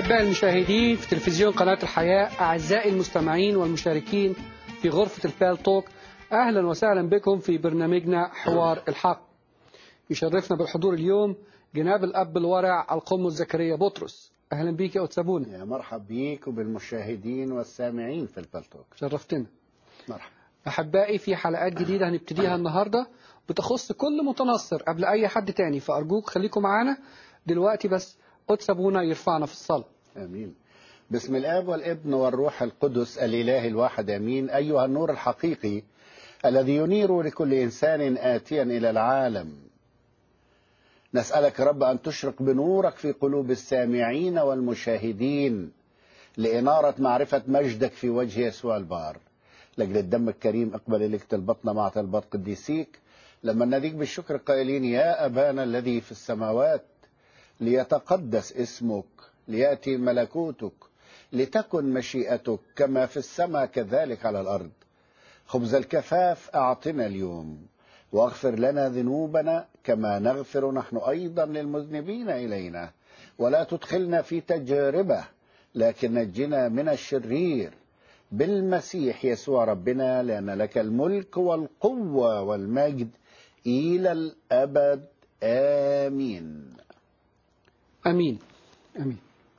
أحبائي المشاهدين في تلفزيون قناة الحياة أعزائي المستمعين والمشاركين في غرفة البال توك أهلا وسهلا بكم في برنامجنا حوار الحق يشرفنا بالحضور اليوم جناب الأب الورع القمص زكريا بطرس أهلا بيك يا أتسابونا يا مرحب بيك وبالمشاهدين والسامعين في البلتوك شرفتنا مرحبا أحبائي في حلقات جديدة هنبتديها النهاردة بتخص كل متنصر قبل أي حد تاني فأرجوك خليكم معانا دلوقتي بس أتسابونا يرفعنا في الصلاة امين بسم الاب والابن والروح القدس الاله الواحد امين ايها النور الحقيقي الذي ينير لكل انسان اتيا الى العالم نسالك يا رب ان تشرق بنورك في قلوب السامعين والمشاهدين لاناره معرفه مجدك في وجه يسوع البار لاجل الدم الكريم اقبل اليك طلبتنا مع طلبات قديسيك لما نديك بالشكر قائلين يا ابانا الذي في السماوات ليتقدس اسمك لياتي ملكوتك لتكن مشيئتك كما في السماء كذلك على الارض خبز الكفاف اعطنا اليوم واغفر لنا ذنوبنا كما نغفر نحن ايضا للمذنبين الينا ولا تدخلنا في تجربه لكن نجنا من الشرير بالمسيح يسوع ربنا لان لك الملك والقوه والمجد الى الابد امين أمين أمين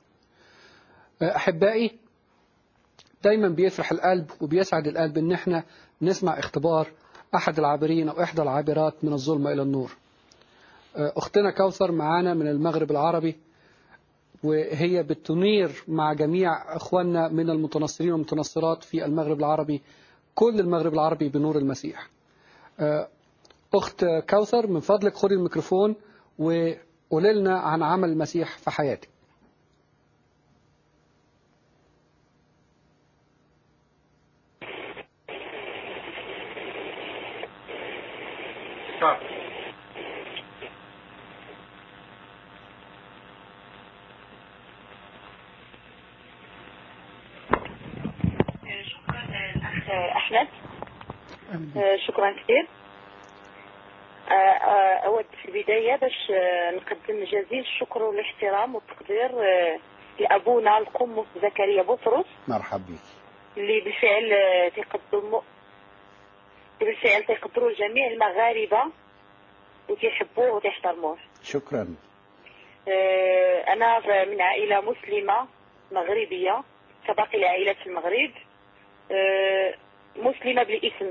أحبائي دايما بيفرح القلب وبيسعد القلب إن احنا نسمع اختبار أحد العابرين أو إحدى العابرات من الظلمة إلى النور أختنا كوثر معانا من المغرب العربي وهي بتنير مع جميع إخواننا من المتنصرين والمتنصرات في المغرب العربي كل المغرب العربي بنور المسيح أخت كوثر من فضلك خدي الميكروفون وقولي لنا عن عمل المسيح في حياتك شكرا الأخ أحمد شكرا كثير أود في البداية باش نقدم جزيل الشكر والاحترام والتقدير لأبونا القمص زكريا بطرس مرحب بك اللي بالفعل تقدم بالفعل تقدروا جميع المغاربة وتيحبوه وتحترموه شكرا أنا من عائلة مسلمة مغربية كباقي العائلات في المغرب مسلمة بالاسم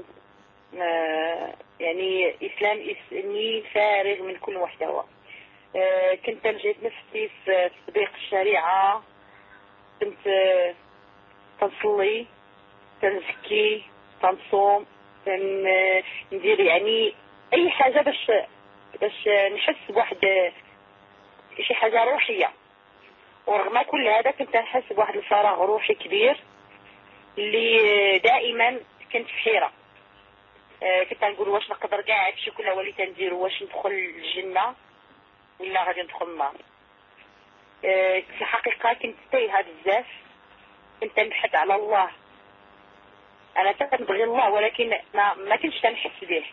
يعني إسلام إسلامي فارغ من كل محتوى كنت نجد نفسي في تطبيق الشريعة كنت تنصلي تنزكي تنصوم ندير يعني أي حاجة باش باش نحس بواحد شي حاجة روحية ورغم كل هذا كنت نحس بواحد الفراغ روحي كبير اللي دائما كنت في حيره كنت نقول واش نقدر كاع هادشي كله هو اللي تنديرو واش ندخل الجنه ولا غادي ندخل النار في الحقيقه كنت تايهه بزاف كنت نبحث على الله انا تنبغي الله ولكن ما ما كنتش تنحس به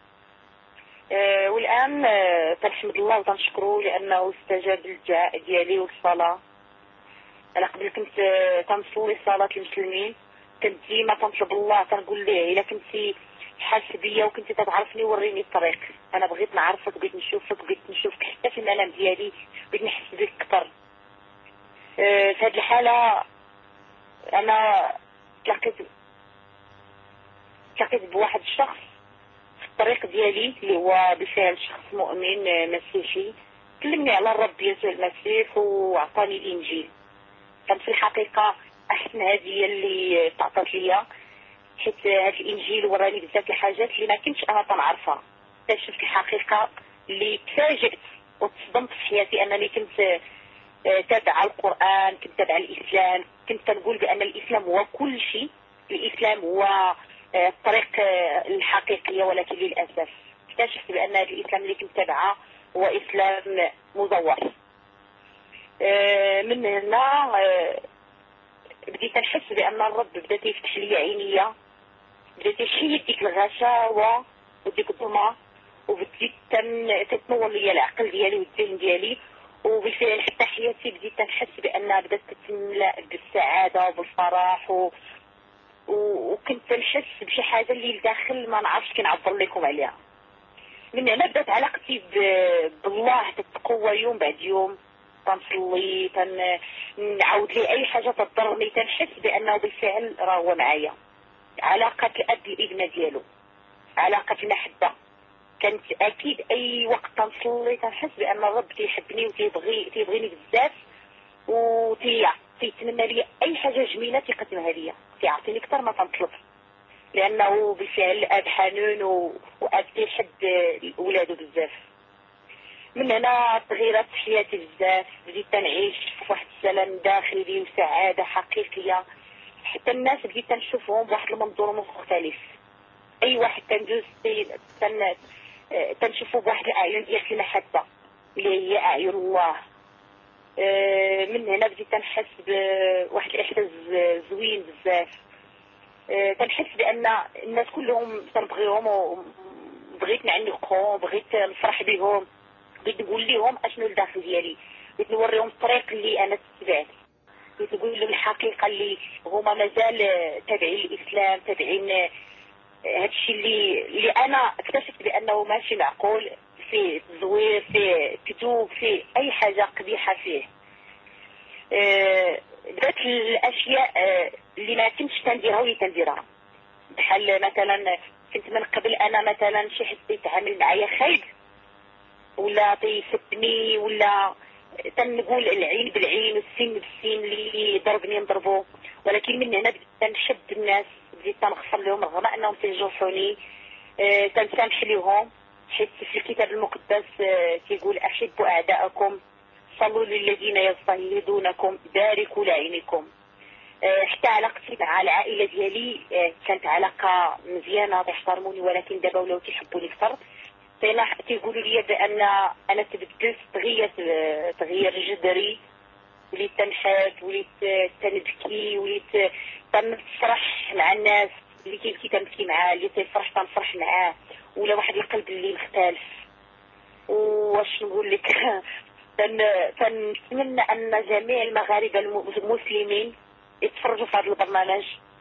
والان تنحمد الله وتنشكره لانه استجاب للدعاء ديالي والصلاه انا قبل كنت تنصلي صلاه المسلمين كنت ديما تنطلب الله تنقول ليه الا كنتي حاس بيا وكنتي تتعرفني وريني الطريق انا بغيت نعرفك بغيت نشوفك بغيت نشوفك حتى في المنام ديالي بغيت نحس بك اكثر أه في هذه الحاله انا تلاقيت تلاقيت بواحد الشخص في الطريق ديالي اللي هو بالفعل شخص مؤمن مسيحي كلمني على الرب يسوع المسيح وعطاني الانجيل كان في الحقيقه احسن هديه اللي تعطت ليا حيت هذا الانجيل وراني بزاف الحاجات اللي ما كنتش انا تنعرفها اكتشفت الحقيقه اللي تفاجئت وتصدمت في حياتي انني كنت تابعه القران كنت تابعه الاسلام كنت تنقول بان الاسلام هو كل شيء الاسلام هو الطريق الحقيقيه ولكن للاسف اكتشفت بان هذا الاسلام اللي كنت تابعه هو اسلام مزور من هنا بديت نحس بان الرب بدا يفتح لي عينيا بدا يشيد ديك الغشاوه وديك الظلمه وبديت تنور لي العقل ديالي والذهن ديالي وبالفعل حتى حياتي بديت تنحس بانها بدات تتملا بالسعاده وبالفرح و... و... وكنت تنحس بشي حاجه اللي لداخل ما نعرفش كنعبر لكم عليها من هنا بدات علاقتي ب... بالله تتقوى يوم بعد يوم تنصلي تن نعاود لي اي حاجه تضرني تنحس بانه بالفعل راه هو معايا علاقه الاب الابنه ديالو علاقه المحبه كانت اكيد اي وقت تنصلي تنحس بان الرب تيحبني وتيبغي تيبغيني بزاف وتي تيتمنى لي اي حاجه جميله تيقدمها لي تيعطيني اكثر ما تنطلب لانه بالفعل اب حنون و... واب تيحب ولادو بزاف من هنا تغيرت حياتي بزاف بديت نعيش في واحد السلام داخلي وسعاده حقيقيه حتى الناس بديت نشوفهم بواحد المنظور مختلف اي واحد تندوز تن تنشوفه بواحد الاعين ديال المحبه اللي هي اعين الله آه، من هنا بديت تنحس بواحد الاحساس زوين بزاف آه، تنحس بان الناس كلهم تنبغيهم وبغيت نعنقهم بغيت نفرح بهم بغيت نقول لهم اشنو الداخل ديالي بغيت نوريهم الطريق اللي انا تبعت بغيت نقول لهم الحقيقه اللي هما مازال تابعين الاسلام تابعين هادشي اللي اللي انا اكتشفت بانه ماشي معقول في تزوير في كتب في اي حاجه قبيحه فيه ذات الاشياء آه، اللي ما كنتش تنديرها ولي تنديرها بحال مثلا كنت من قبل انا مثلا شي حد يتعامل معايا خايب ولا تيسبني ولا تنقول العين بالعين والسين بالسين اللي ضربني نضربو ولكن من هنا تنشد الناس بديت تنغفر لهم رغم انهم تيجرحوني آه تنسامح لهم حيت في الكتاب المقدس آه تيقول احبوا اعداءكم صلوا للذين يضطهدونكم باركوا لعينكم آه حتى علاقتي مع العائله ديالي آه كانت علاقه مزيانه تحترموني ولكن دابا ولاو تيحبوني اكثر تيقولوا لي بان انا تبدلت تغيرت تغيير جذري وليت تنحت وليت تنبكي وليت تنفرح مع الناس اللي كيبكي تنبكي معاه اللي تيفرح تنفرح معاه ولا واحد القلب اللي مختلف واش نقول لك تنتمنى ان جميع المغاربه المسلمين يتفرجوا في هذا البرنامج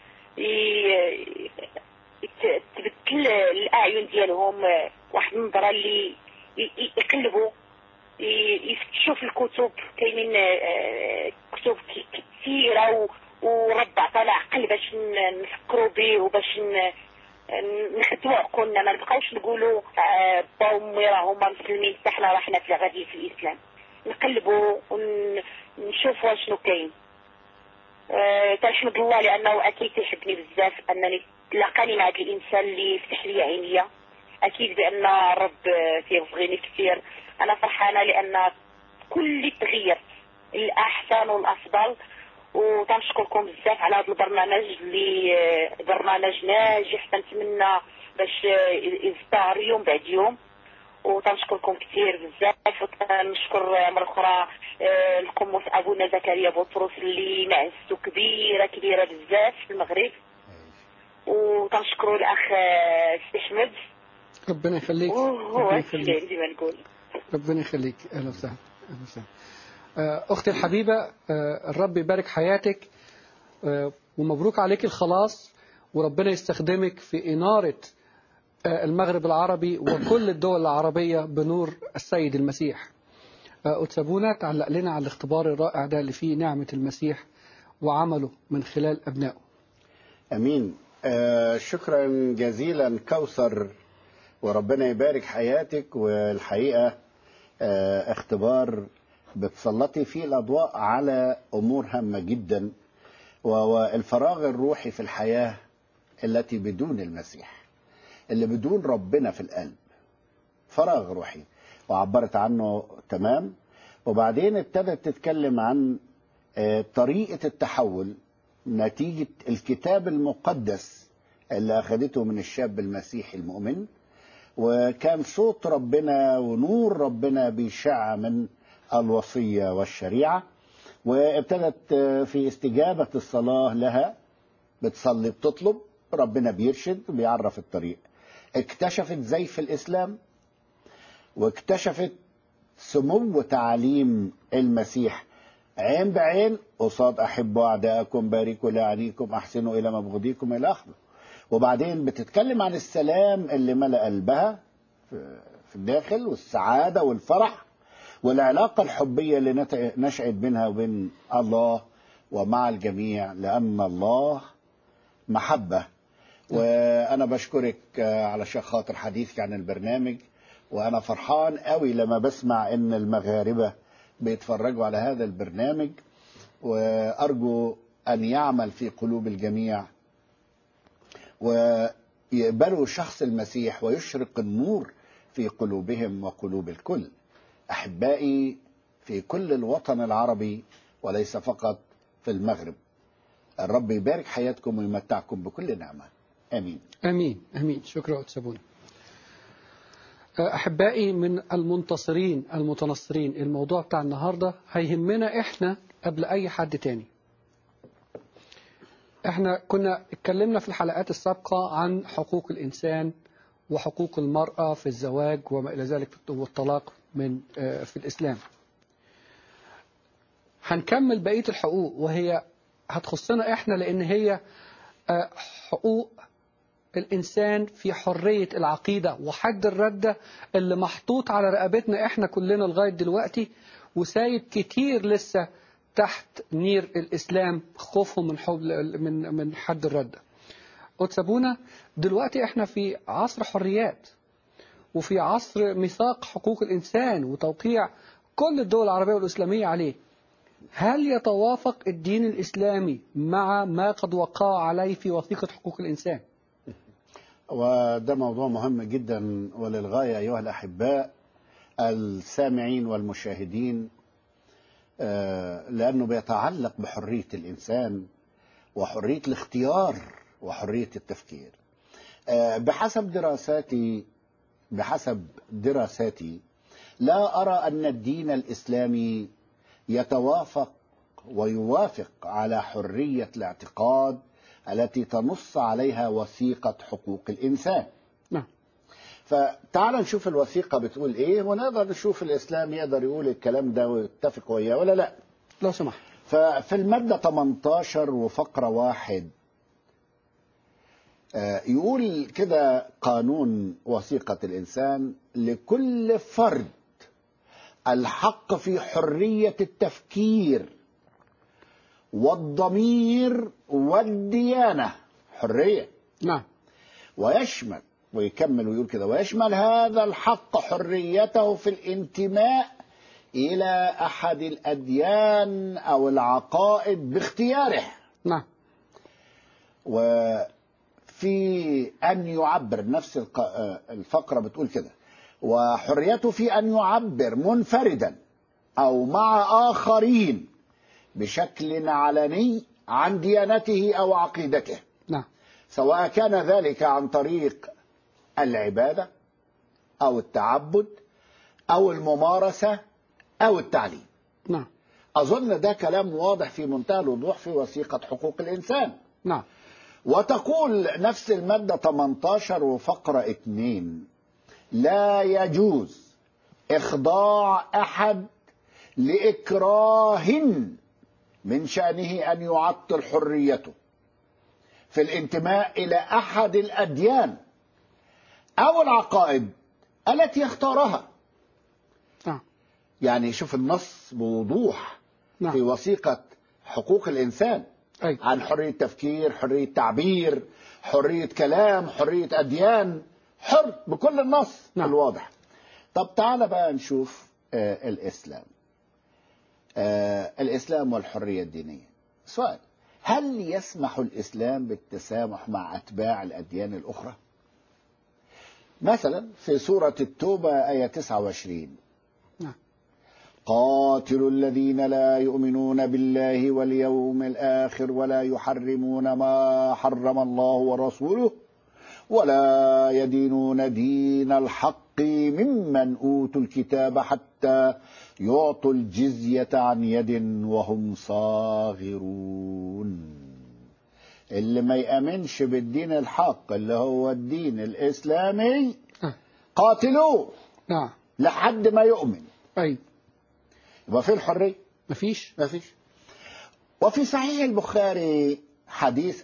تبدل الاعين ديالهم واحد النظره اللي يقلبوا يفتشوا في الكتب كاينين آه، كتب كثيره ورب عطانا عقل باش نفكروا به وباش نخدموا عقولنا ما نبقاوش نقولوا آه، با وامي راهما مسلمين حتى حنا راحنا في غادي في الاسلام نقلبوا ونشوفوا شنو كاين أه تنحمد الله لانه اكيد تيحبني بزاف انني تلاقاني مع هذا الانسان اللي فتح لي عينيا اكيد بان الرب تيبغيني كثير انا فرحانه لان كل تغير الاحسن والافضل وتنشكركم بزاف على هذا البرنامج اللي برنامج ناجح تنتمنى باش يزدهر يوم بعد يوم وتنشكركم كثير بزاف وتنشكر مرة أخرى آه، القمص أبونا زكريا بطرس اللي معزته كبيرة كبيرة بزاف في المغرب وتنشكروا الأخ آه، سي أحمد ربنا يخليك وهو ربنا يخليك زي ما نقول ربنا يخليك اهلا وسهلا اهلا وسهلا آه، اختي الحبيبه آه، الرب يبارك حياتك آه، ومبروك عليك الخلاص وربنا يستخدمك في اناره آه، المغرب العربي وكل الدول العربيه بنور السيد المسيح آه، أتسابونا تعلق لنا على الاختبار الرائع ده اللي فيه نعمه المسيح وعمله من خلال ابنائه امين آه شكرا جزيلا كوثر وربنا يبارك حياتك والحقيقه آه اختبار بتسلطي فيه الاضواء على امور هامه جدا وهو الفراغ الروحي في الحياه التي بدون المسيح اللي بدون ربنا في القلب فراغ روحي وعبرت عنه تمام وبعدين ابتدت تتكلم عن آه، طريقه التحول نتيجه الكتاب المقدس اللي اخذته من الشاب المسيحي المؤمن وكان صوت ربنا ونور ربنا بيشع من الوصيه والشريعه وابتدت آه، في استجابه الصلاه لها بتصلي بتطلب ربنا بيرشد وبيعرف الطريق اكتشفت زيف الاسلام واكتشفت سمو تعاليم المسيح عين بعين قصاد أحبوا أعداءكم باركوا لعنيكم أحسنوا إلى مبغضيكم إلى آخره وبعدين بتتكلم عن السلام اللي ملأ قلبها في في الداخل والسعادة والفرح والعلاقة الحبية اللي نت- نشأت بينها وبين الله ومع الجميع لأن الله محبة وأنا بشكرك آه، علشان خاطر حديثك عن البرنامج وأنا فرحان قوي لما بسمع إن المغاربة بيتفرجوا على هذا البرنامج وأرجو أن يعمل في قلوب الجميع ويقبلوا شخص المسيح ويشرق النور في قلوبهم وقلوب الكل احبائي في كل الوطن العربي وليس فقط في المغرب الرب يبارك حياتكم ويمتعكم بكل نعمه امين امين امين شكرا أتسابون احبائي من المنتصرين المتنصرين الموضوع بتاع النهارده هيهمنا احنا قبل اي حد تاني احنا كنا اتكلمنا في الحلقات السابقه عن حقوق الانسان وحقوق المراه في الزواج وما الى ذلك والطلاق من آه، في الاسلام هنكمل بقيه الحقوق وهي هتخصنا احنا لان هي آه، حقوق الإنسان في حرية العقيدة وحد الردة اللي محطوط على رقبتنا إحنا كلنا لغاية دلوقتي وسايب كتير لسه تحت نير الإسلام خوفهم من حب من من حد الردة. أتسابونا دلوقتي إحنا في عصر حريات وفي عصر ميثاق حقوق الإنسان وتوقيع كل الدول العربية والإسلامية عليه. هل يتوافق الدين الإسلامي مع ما قد وقع عليه في وثيقة حقوق الإنسان؟ وده موضوع مهم جدا وللغايه ايها الاحباء السامعين والمشاهدين آه، لانه بيتعلق بحريه الانسان وحريه الاختيار وحريه التفكير آه، بحسب دراساتي بحسب دراساتي لا ارى ان الدين الاسلامي يتوافق ويوافق على حريه الاعتقاد التي تنص عليها وثيقه حقوق الانسان نعم فتعال نشوف الوثيقه بتقول ايه ونقدر نشوف الاسلام يقدر يقول الكلام ده ويتفق وياه ولا لا لو سمحت ففي المادة 18 وفقرة واحد آه، يقول كده قانون وثيقة الإنسان لكل فرد الحق في حرية التفكير والضمير والديانة حرية نعم ويشمل ويكمل ويقول كده ويشمل هذا الحق حريته في الانتماء إلى أحد الأديان أو العقائد باختياره نعم وفي أن يعبر نفس الق- آه، الفقرة بتقول كده وحريته في أن يعبر منفردا أو مع آخرين بشكل علني عن ديانته أو عقيدته نعم سواء كان ذلك عن طريق العبادة أو التعبد أو الممارسة أو التعليم نعم أظن ده كلام واضح في منتهى الوضوح في وثيقة حقوق الإنسان نعم وتقول نفس المادة 18 وفقرة 2 لا يجوز إخضاع أحد لإكراه من شأنه أن يعطل حريته في الانتماء إلى أحد الأديان أو العقائد التي يختارها نعم يعني شوف النص بوضوح في نعم وثيقة حقوق الإنسان أي عن حرية تفكير حرية تعبير حرية كلام حرية أديان حر بكل النص نعم. الواضح طب تعال بقى نشوف آه الإسلام آه الإسلام والحرية الدينية سؤال هل يسمح الإسلام بالتسامح مع أتباع الأديان الأخرى مثلا في سورة التوبة آية 29 نعم قاتلوا الذين لا يؤمنون بالله واليوم الآخر ولا يحرمون ما حرم الله ورسوله ولا يدينون دين الحق ممن أوتوا الكتاب حتى يعطوا الجزية عن يد وهم صاغرون اللي ما يأمنش بالدين الحق اللي هو الدين الإسلامي آه. قاتلوه نعم لحد ما يؤمن أيوة يبقى فين الحرية مفيش ما فيش وفي صحيح البخاري حديث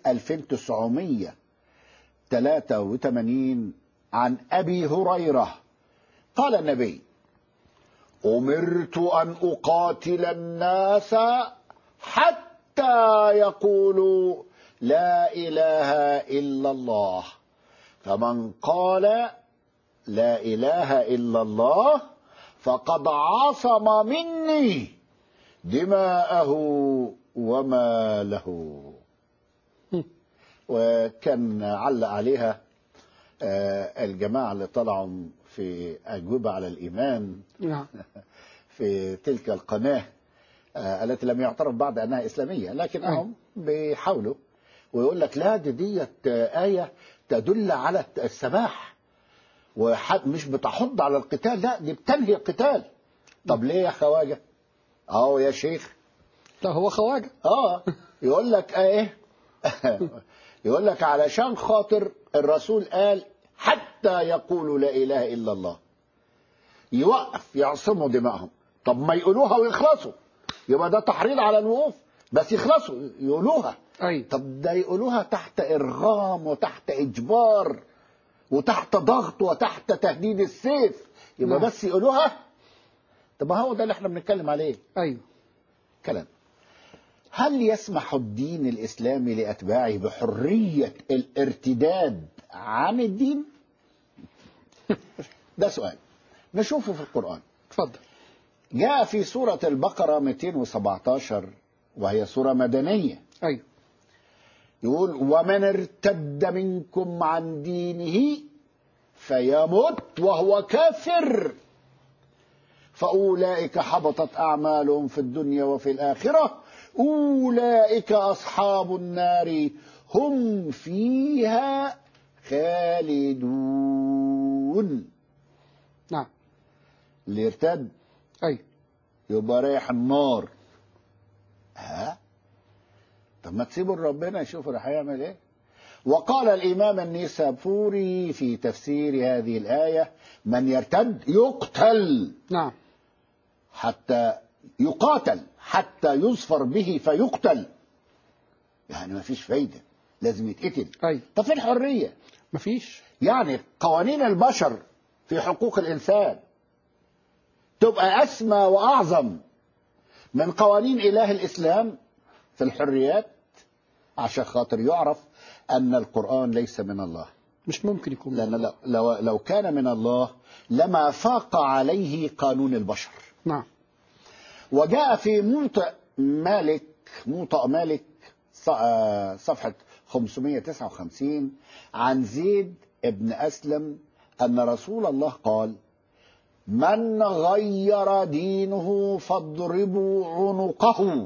2983 عن أبي هريرة قال النبي أمرت أن أقاتل الناس حتى يقولوا لا إله إلا الله فمن قال لا إله إلا الله فقد عصم مني دماءه وماله هم. وكان علق عليها آه، الجماعة اللي طلعوا في أجوبة على الإيمان نعم في تلك القناة آه، التي لم يعترف بعد أنها إسلامية لكنهم بيحاولوا ويقول لك لا دي ديت آه، آية تدل على السماح وحد مش بتحض على القتال لا دي بتنهي القتال طب ليه يا خواجة اهو يا شيخ لا هو خواجة اه يقول لك ايه يقول لك علشان خاطر الرسول قال حتى يقولوا لا اله الا الله يوقف يعصموا دماءهم طب ما يقولوها ويخلصوا يبقى ده تحريض على الوقوف بس يخلصوا يقولوها أيوة طب ده يقولوها تحت ارغام وتحت اجبار وتحت ضغط وتحت تهديد السيف يبقى نعم. بس يقولوها طب ما هو ده اللي احنا بنتكلم عليه أيوة كلام هل يسمح الدين الإسلامي لأتباعه بحرية الارتداد عن الدين؟ ده سؤال نشوفه في القرآن اتفضل جاء في سورة البقرة 217 وهي سورة مدنية أيوة يقول ومن ارتد منكم عن دينه فيمت وهو كافر فأولئك حبطت أعمالهم في الدنيا وفي الآخرة أولئك أصحاب النار هم فيها خالدون نعم اللي يرتد أيوة يبقى رايح النار ها طب ما تسيبوا ربنا يشوف راح يعمل ايه وقال الامام النيسابوري في تفسير هذه الايه من يرتد يقتل نعم حتى يقاتل حتى يظفر به فيقتل يعني ما فيش فايده لازم يتقتل أيوة طب فين الحريه مفيش يعني قوانين البشر في حقوق الإنسان تبقى أسمى وأعظم من قوانين إله الإسلام في الحريات عشان خاطر يعرف أن القرآن ليس من الله مش ممكن يكون لأن لو- لو, لو كان من الله لما فاق عليه قانون البشر نعم وجاء في موطئ مالك موطأ مالك ص- آه، صفحة 559 عن زيد ابن أسلم أن رسول الله قال من غير دينه فاضربوا عنقه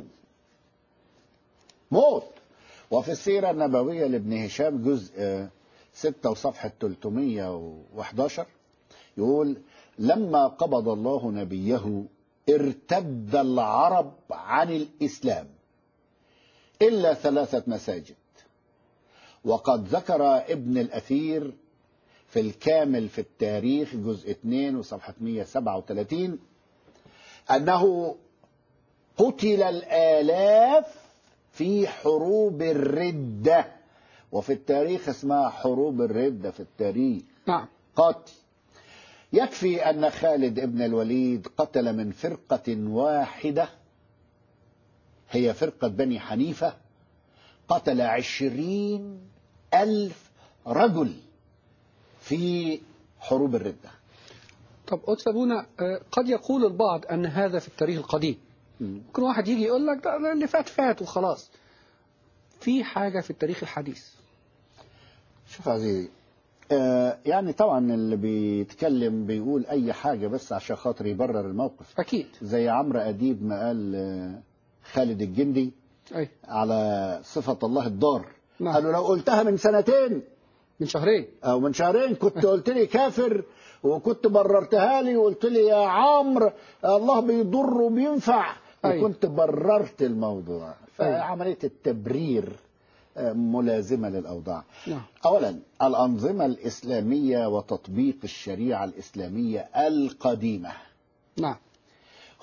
موت وفي السيرة النبوية لابن هشام جزء آه، 6 وصفحة 311 يقول لما قبض الله نبيه ارتد العرب عن الإسلام إلا ثلاثة مساجد وقد ذكر ابن الأثير في الكامل في التاريخ جزء 2 وصفحة 137 أنه قتل الآلاف في حروب الردة وفي التاريخ اسمها حروب الردة في التاريخ نعم قتل يكفي أن خالد ابن الوليد قتل من فرقة واحدة هي فرقة بني حنيفة قتل عشرين ألف رجل في حروب الردة طب قدس أبونا آه، قد يقول البعض أن هذا في التاريخ القديم ممكن واحد يجي يقول لك ده اللي فات فات وخلاص في حاجة في التاريخ الحديث شوف عزيزي آه يعني طبعا اللي بيتكلم بيقول أي حاجة بس عشان خاطر يبرر الموقف أكيد زي عمرو أديب ما قال آه، خالد الجندي أي على صفة الله الضار نعم. قالوا لو قلتها من سنتين من شهرين او من شهرين كنت قلت لي كافر وكنت بررتها لي وقلت لي يا عمرو الله بيضر وبينفع أيوة. وكنت بررت الموضوع أيوة. فعمليه التبرير آه، ملازمه للاوضاع نعم اولا الانظمه الاسلاميه وتطبيق الشريعه الاسلاميه القديمه نعم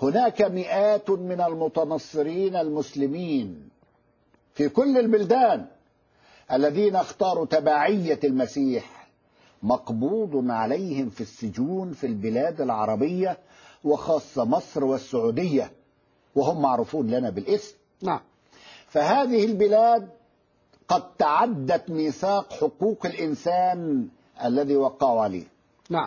هناك مئات من المتنصرين المسلمين في كل البلدان الذين اختاروا تبعية المسيح مقبوض عليهم في السجون في البلاد العربية وخاصة مصر والسعودية وهم معروفون لنا بالاسم نعم فهذه البلاد قد تعدت ميثاق حقوق الإنسان الذي وقعوا عليه نعم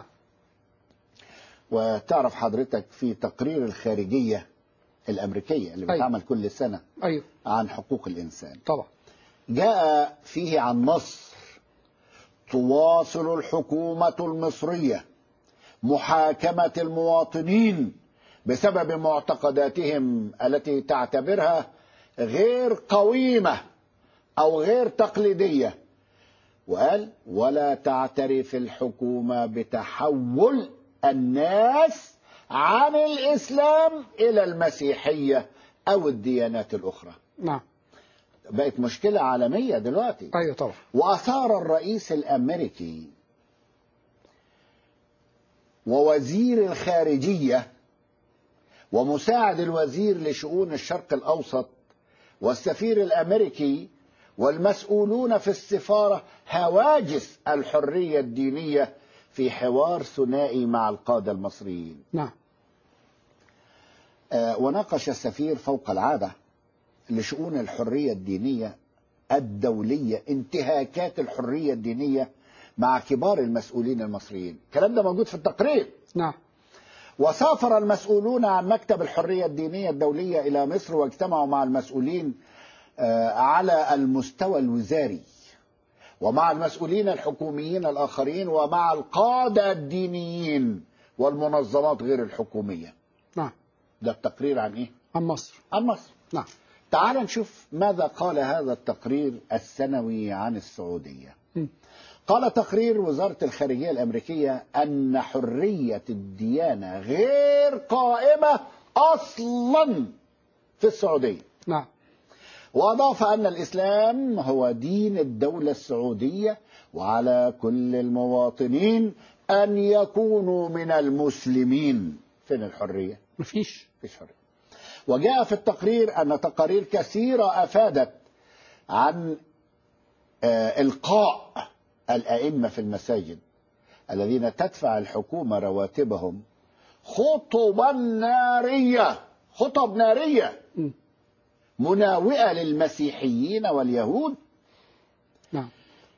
وتعرف حضرتك في تقرير الخارجية الأمريكية اللي أيوة. بتعمل كل سنة أيوه عن حقوق الإنسان طبعا جاء فيه عن مصر تواصل الحكومة المصرية محاكمة المواطنين بسبب معتقداتهم التي تعتبرها غير قويمة أو غير تقليدية وقال ولا تعترف الحكومة بتحول الناس عن الإسلام إلى المسيحية أو الديانات الأخرى نعم بقت مشكلة عالمية دلوقتي أيوه طبعا وأثار الرئيس الأمريكي ووزير الخارجية ومساعد الوزير لشؤون الشرق الأوسط والسفير الأمريكي والمسؤولون في السفارة هواجس الحرية الدينية في حوار ثنائي مع القادة المصريين نعم آه، وناقش السفير فوق العادة لشؤون الحرية الدينية الدولية انتهاكات الحرية الدينية مع كبار المسؤولين المصريين الكلام ده موجود في التقرير نعم وسافر المسؤولون عن مكتب الحرية الدينية الدولية إلى مصر واجتمعوا مع المسؤولين آه، على المستوى الوزاري ومع المسؤولين الحكوميين الآخرين ومع القادة الدينيين والمنظمات غير الحكومية نعم ده التقرير عن إيه؟ عن مصر عن مصر نعم تعال نشوف ماذا قال هذا التقرير السنوي عن السعودية م. قال تقرير وزارة الخارجية الأمريكية أن حرية الديانة غير قائمة أصلا في السعودية نعم وأضاف أن الإسلام هو دين الدولة السعودية وعلى كل المواطنين أن يكونوا من المسلمين فين الحرية؟ مفيش مفيش حرية وجاء في التقرير أن تقارير كثيرة أفادت عن آه، إلقاء الأئمة في المساجد الذين تدفع الحكومة رواتبهم خطبا نارية خطب نارية م. مناوئة للمسيحيين واليهود نعم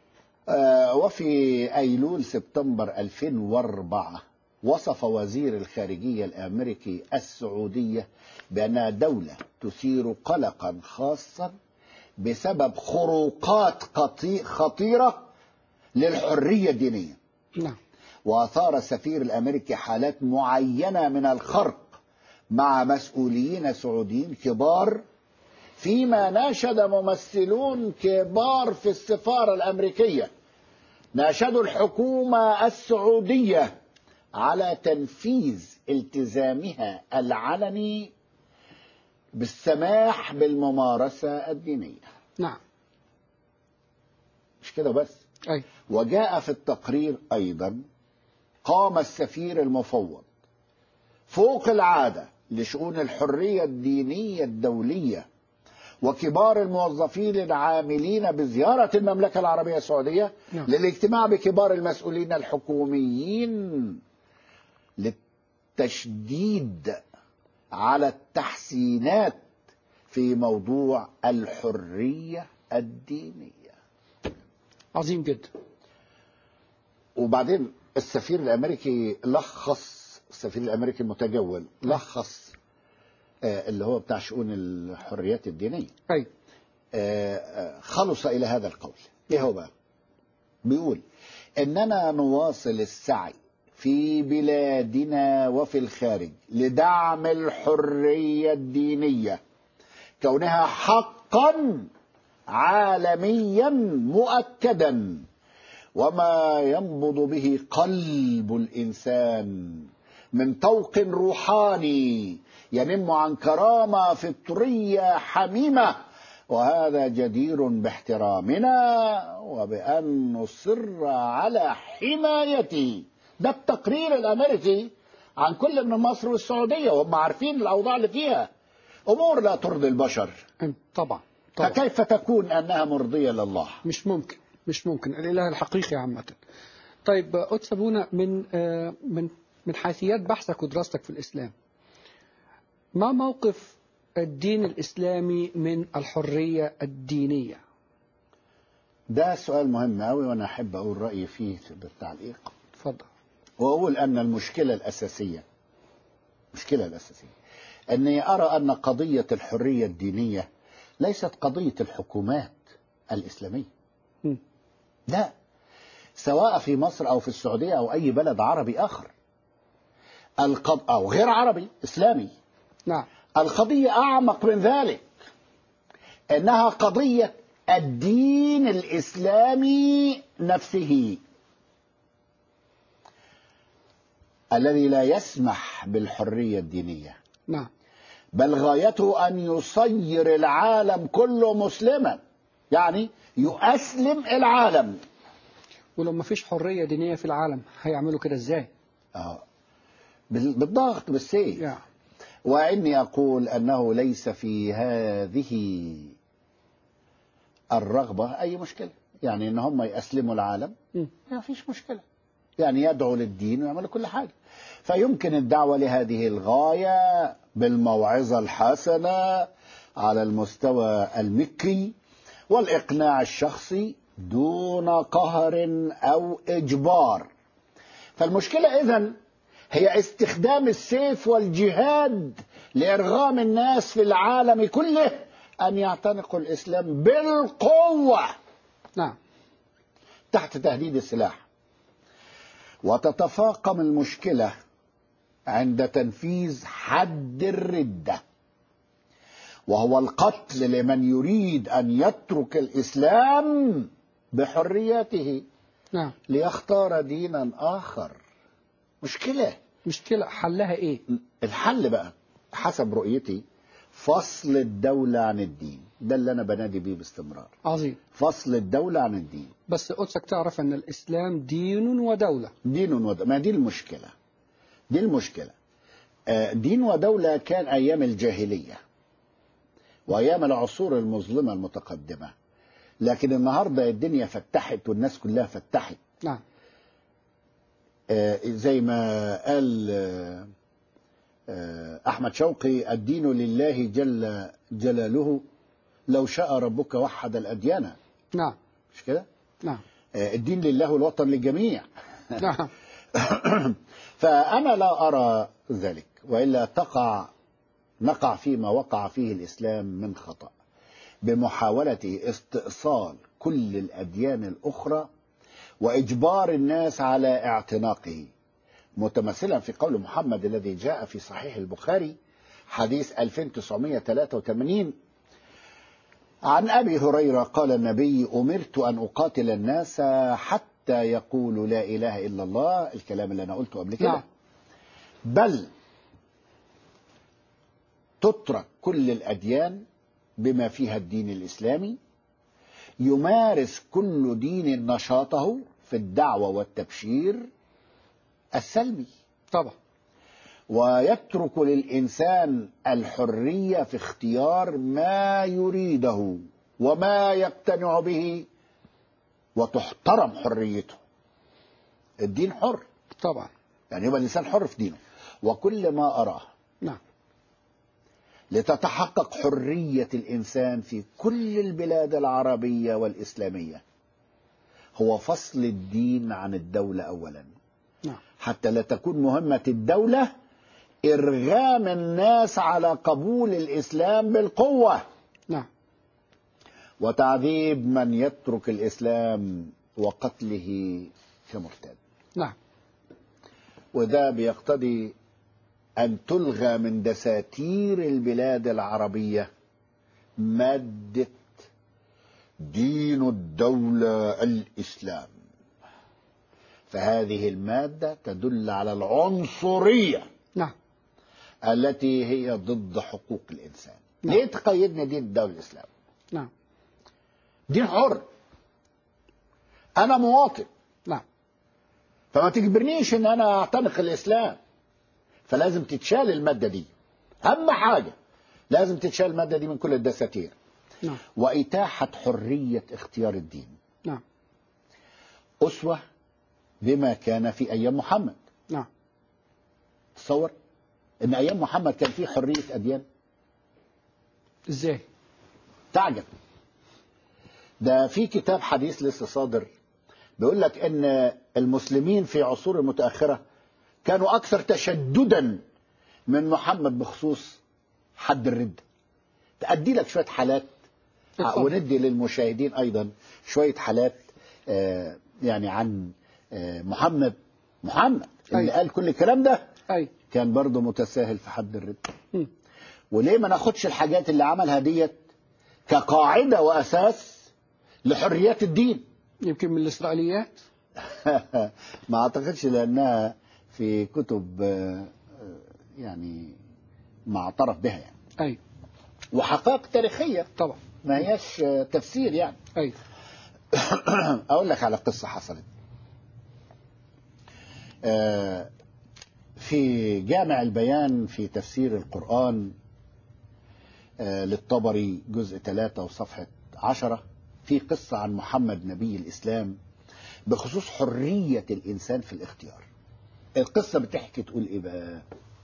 آه، وفي أيلول سبتمبر 2004 وصف وزير الخارجية الأمريكي السعودية بأنها دولة تثير قلقا خاصا بسبب خروقات قطي- خطيرة للحرية الدينية نعم وأثار السفير الأمريكي حالات معينة من الخرق مع مسؤولين سعوديين كبار فيما ناشد ممثلون كبار في السفارة الأمريكية ناشدوا الحكومة السعودية على تنفيذ التزامها العلني بالسماح بالممارسة الدينية نعم مش كده بس أي وجاء في التقرير أيضا قام السفير المفوض فوق العادة لشؤون الحرية الدينية الدولية وكبار الموظفين العاملين بزيارة المملكة العربية السعودية نعم. للاجتماع بكبار المسؤولين الحكوميين للتشديد على التحسينات في موضوع الحرية الدينية عظيم جدا وبعدين السفير الامريكي لخص السفير الامريكي المتجول لخص آه، اللي هو بتاع شؤون الحريات الدينيه أي آه، آه، خلص الى هذا القول ايه هو بقى بيقول اننا نواصل السعي في بلادنا وفي الخارج لدعم الحريه الدينيه كونها حقا عالميا مؤكدا وما ينبض به قلب الانسان من طوق روحاني ينم عن كرامه فطريه حميمه وهذا جدير باحترامنا وبان نصر على حمايته ده التقرير الامريكي عن كل من مصر والسعودية وهم عارفين الأوضاع اللي فيها أمور لا ترضي البشر أم، طبعا طبعا فكيف تكون أنها مرضية لله مش ممكن مش ممكن الإله الحقيقي عامة طيب قدس أبونا من آه، من من حيثيات بحثك ودراستك في الإسلام ما موقف الدين الإسلامي من الحرية الدينية ده سؤال مهم أوي وأنا أحب أقول رأيي فيه بالتعليق اتفضل وأقول أن المشكلة الأساسية المشكلة الأساسية أني أرى أن قضية الحرية الدينية ليست قضية الحكومات الإسلامية مم. لا سواء في مصر أو في السعودية أو أي بلد عربي آخر القض... أو غير عربي إسلامي نعم القضية أعمق من ذلك إنها قضية الدين الإسلامي نفسه الذي لا يسمح بالحرية الدينية نعم بل غايته أن يصير العالم كله مسلما يعني يؤسلم العالم ولو ما فيش حرية دينية في العالم هيعملوا كده ازاي آه. بال- بالضغط بالسيف يا وإني أقول أنه ليس في هذه الرغبة أي مشكلة يعني إن هم يأسلموا العالم مم. ما فيش مشكلة يعني يدعوا للدين ويعملوا كل حاجة فيمكن الدعوة لهذه الغاية بالموعظة الحسنة على المستوى المكي والإقناع الشخصي دون قهر أو إجبار فالمشكلة إذن هي استخدام السيف والجهاد لإرغام الناس في العالم كله أن يعتنقوا الإسلام بالقوة نعم تحت تهديد السلاح وتتفاقم المشكلة عند تنفيذ حد الردة وهو القتل لمن يريد أن يترك الإسلام بحريته نعم ليختار دينا آخر مشكلة مشكلة حلها ايه الحل بقى حسب رؤيتي فصل الدولة عن الدين ده اللي أنا بنادي بيه باستمرار عظيم فصل الدولة عن الدين بس قدسك تعرف ان الاسلام دين ودولة دين ودولة ما دي المشكلة دي المشكلة آه، دين ودولة كان أيام الجاهلية وأيام العصور المظلمة المتقدمة لكن النهاردة الدنيا فتحت والناس كلها فتحت نعم آه، زي ما قال آه، آه، أحمد شوقي الدين لله جل جلاله لو شاء ربك وحد الأديان نعم مش كده؟ نعم آه، الدين لله والوطن للجميع نعم فأنا لا أرى ذلك وإلا تقع نقع فيما وقع فيه الإسلام من خطأ بمحاولة استئصال كل الأديان الأخرى وإجبار الناس على اعتناقه متمثلا في قول محمد الذي جاء في صحيح البخاري حديث 2983 عن أبي هريرة قال النبي أمرت أن أقاتل الناس حتى يقولوا لا إله إلا الله الكلام اللي أنا قلته قبل كده نعم. بل تترك كل الأديان بما فيها الدين الإسلامي يمارس كل دين نشاطه في الدعوة والتبشير السلمي طبعا ويترك للإنسان الحرية في اختيار ما يريده وما يقتنع به وتحترم حريته الدين حر طبعا يعني يبقى الإنسان حر في دينه وكل ما أراه نعم لتتحقق حرية الإنسان في كل البلاد العربية والإسلامية هو فصل الدين عن الدولة أولا نعم حتى لا تكون مهمة الدولة إرغام الناس على قبول الإسلام بالقوة نعم وتعذيب من يترك الإسلام وقتله كمرتد نعم وده بيقتضي أن تلغى من دساتير البلاد العربية مادة دين الدولة الإسلام فهذه المادة تدل على العنصرية نعم التي هي ضد حقوق الإنسان نعم. ليه تقيدنا دين الدولة الإسلام نعم دين حر أنا مواطن نعم فما تجبرنيش ان انا اعتنق الاسلام فلازم تتشال المادة دي أهم حاجة لازم تتشال المادة دي من كل الدساتير نعم وإتاحة حرية اختيار الدين نعم أسوة بما كان في أيام محمد نعم تصور إن أيام محمد كان في حرية أديان ازاي تعجب ده في كتاب حديث لسه صادر بيقول لك ان المسلمين في عصور المتاخره كانوا اكثر تشددا من محمد بخصوص حد الرد تأدي لك شويه حالات اتفضل. وندي للمشاهدين ايضا شويه حالات آه، يعني عن آه، محمد محمد اللي أيوة. قال كل الكلام ده اي كان برضه متساهل في حد الرد مم. وليه ما ناخدش الحاجات اللي عملها ديت كقاعده واساس لحريات الدين يمكن من الاسرائيليات ما اعتقدش لانها في كتب آه، آه، يعني ما اعترف بها يعني اي وحقائق تاريخيه طبعا ما هياش آه، تفسير يعني اي اقول لك على قصه حصلت آه، في جامع البيان في تفسير القرآن آه، للطبري جزء 3 وصفحة 10 في قصة عن محمد نبي الإسلام بخصوص حرية الإنسان في الاختيار القصة بتحكي تقول إيه بقى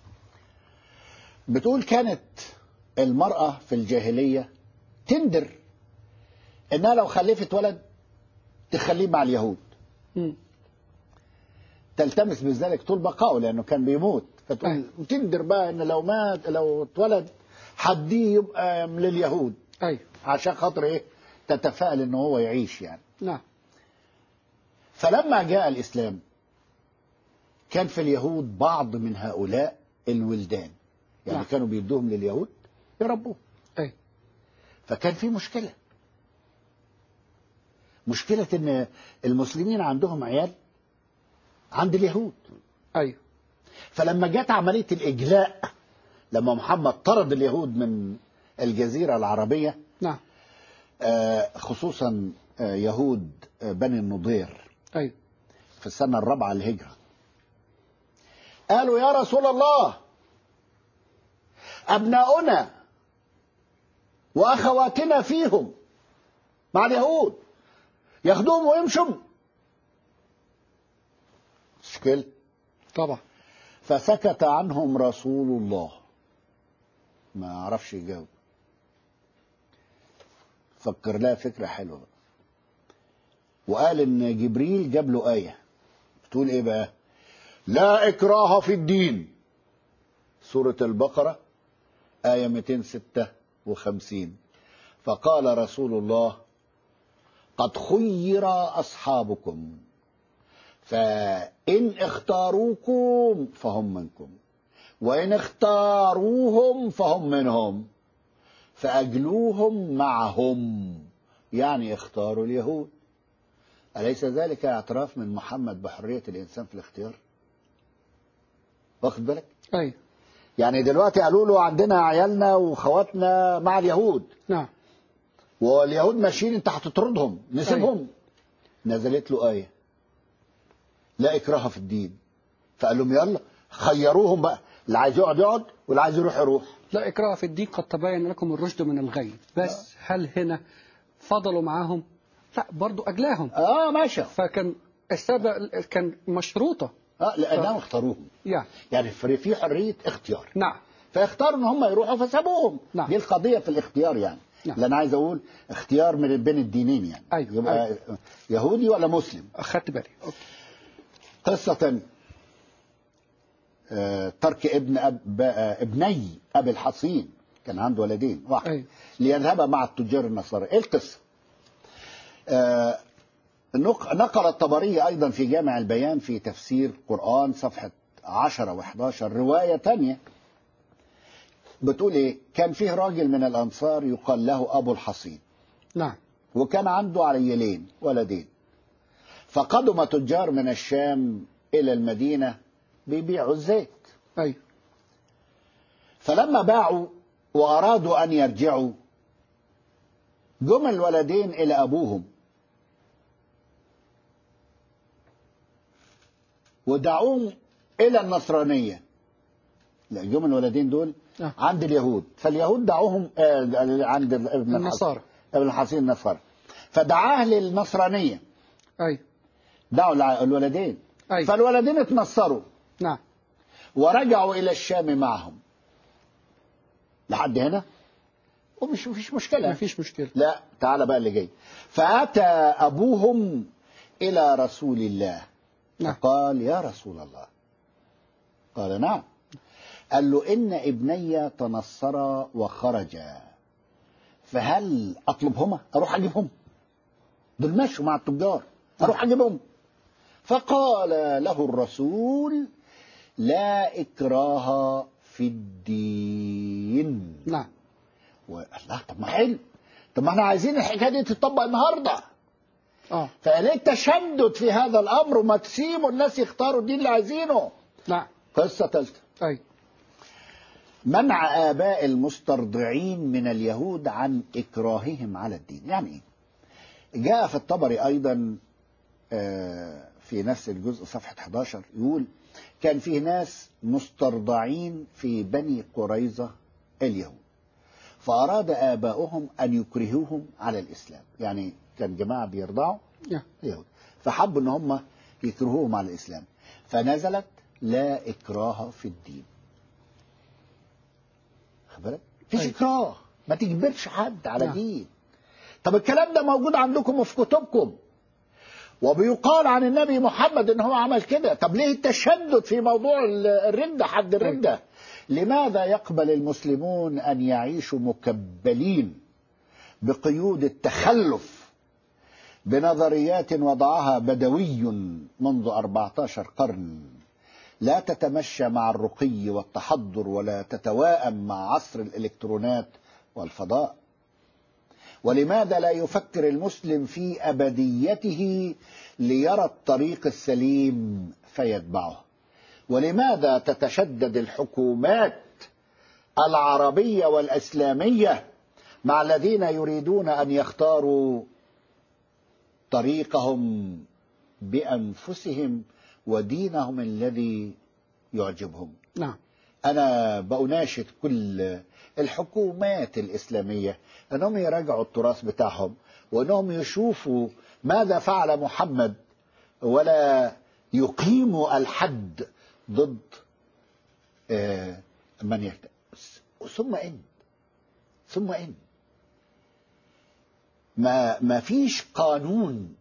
بتقول كانت المرأة في الجاهلية تندر إنها لو خلفت ولد تخليه مع اليهود مم. تلتمس بذلك طول بقائه لانه كان بيموت فتقول أيوة. وتندر بقى ان لو مات لو اتولد حديه يبقى لليهود اي عشان خاطر ايه تتفائل ان هو يعيش يعني نعم فلما جاء الاسلام كان في اليهود بعض من هؤلاء الولدان يعني نعم. كانوا بيدوهم لليهود يربوهم اي فكان في مشكله مشكله ان المسلمين عندهم عيال عند اليهود اي فلما جت عملية الإجلاء لما محمد طرد اليهود من الجزيرة العربية نعم آه، خصوصا آه، يهود آه، بني النضير اي في السنة الرابعة للهجرة قالوا يا رسول الله أبناؤنا وأخواتنا فيهم مع اليهود ياخدوهم ويمشوا مشكلة طبعا فسكت عنهم رسول الله ما عرفش يجاوب فكر لها فكرة حلوة بقى. وقال ان جبريل جاب له آية بتقول ايه بقى لا إكراه في الدين سورة البقرة آية 256 فقال رسول الله قد خير أصحابكم فإن اختاروكم فهم منكم وإن اختاروهم فهم منهم فأجلوهم معهم يعني اختاروا اليهود أليس ذلك اعتراف من محمد بحرية الإنسان في الاختيار واخد بالك اي يعني دلوقتي قالوا له عندنا عيالنا وخواتنا مع اليهود نعم واليهود ماشيين انت هتطردهم نسيبهم نزلت له آية لا إكراه في الدين فقال لهم يلا خيروهم بقى اللي عايز يقعد يقعد واللي عايز يروح يروح لا إكراه في الدين قد تبين لكم الرشد من الغي بس هل هنا فضلوا معاهم لا برضو أجلاهم اه ماشي فكان السبب كان مشروطة اه لانهم اختاروهم يعني يعني في في حريه اختيار نعم فاختاروا ان هم يروحوا فسابوهم نعم. دي القضيه في الاختيار يعني نعم. اللي انا عايز اقول اختيار من بين الدينين يعني أيوة، يبقى يهودي ولا مسلم أخدت بالي أوكي. قصه تانية آه، ترك ابن أب آه، ابني ابي الحصين كان عنده ولدين واحد أيوة. ليذهب مع التجار النصارى ايه القصه آه، نق- نقل الطبري أيضا في جامع البيان في تفسير قرآن صفحة 10 و11 رواية تانية بتقول إيه كان فيه راجل من الأنصار يقال له أبو الحصين نعم وكان عنده عيلين ولدين فقدم تجار من الشام إلى المدينة بيبيعوا الزيت أيوة فلما باعوا وأرادوا أن يرجعوا جم الولدين إلى أبوهم ودعوهم إلى النصرانية لا جم الولدين دول آه. عند اليهود فاليهود دعوهم آه، عند ابن الحصين النصارى. ابن الحصين النصارى فدعاه للنصرانيه أي دعوا الع- الولدين أي. فالولدين اتنصروا نعم ورجعوا الى الشام معهم لحد هنا ومش مفيش مشكله ما فيش مشكلة لا تعالى بقى اللي جاي فاتى ابوهم الى رسول الله نعم. فقال يا رسول الله قال نعم قال له ان ابني تنصرا وخرجا فهل اطلبهما اروح اجيبهم دول مشوا مع التجار اروح اجيبهم فقال له الرسول لا اكراه في الدين نعم و... لا طب ما حلو طب ما احنا عايزين الحكايه دي تطبق النهارده آه فليه التشدد في هذا الامر وما تسيبوا الناس يختاروا الدين اللي عايزينه نعم قصه ثالثه أي منع اباء المسترضعين من اليهود عن اكراههم على الدين يعني ايه جاء في الطبري ايضا آه، في نفس الجزء صفحه 11 يقول كان فيه ناس مسترضعين في بني قريظه اليهود فاراد اباؤهم ان يكرهوهم على الاسلام يعني كان جماعه بيرضعوا نعم. اليهود فحبوا ان هم يكرهوهم على الاسلام فنزلت لا اكراه في الدين خد بالك مفيش أيوة. اكراه ما تجبرش حد على نعم. دين طب الكلام ده موجود عندكم وفي كتبكم وبيقال عن النبي محمد ان هو عمل كده طب ليه التشدد في موضوع ال- الردة حد الردة لماذا يقبل المسلمون ان يعيشوا مكبلين بقيود التخلف بنظريات وضعها بدوي منذ 14 قرن لا تتمشى مع الرقي والتحضر ولا تتواءم مع عصر الالكترونات والفضاء ولماذا لا يفكر المسلم في ابديته ليرى الطريق السليم فيتبعه ولماذا تتشدد الحكومات العربيه والاسلاميه مع الذين يريدون ان يختاروا طريقهم بانفسهم ودينهم الذي يعجبهم نعم أنا بأناشد كل الحكومات الإسلامية أنهم يراجعوا التراث بتاعهم وأنهم يشوفوا ماذا فعل محمد ولا يقيموا الحد ضد آه، من يهتم ثم إن ثم إن ما ما فيش قانون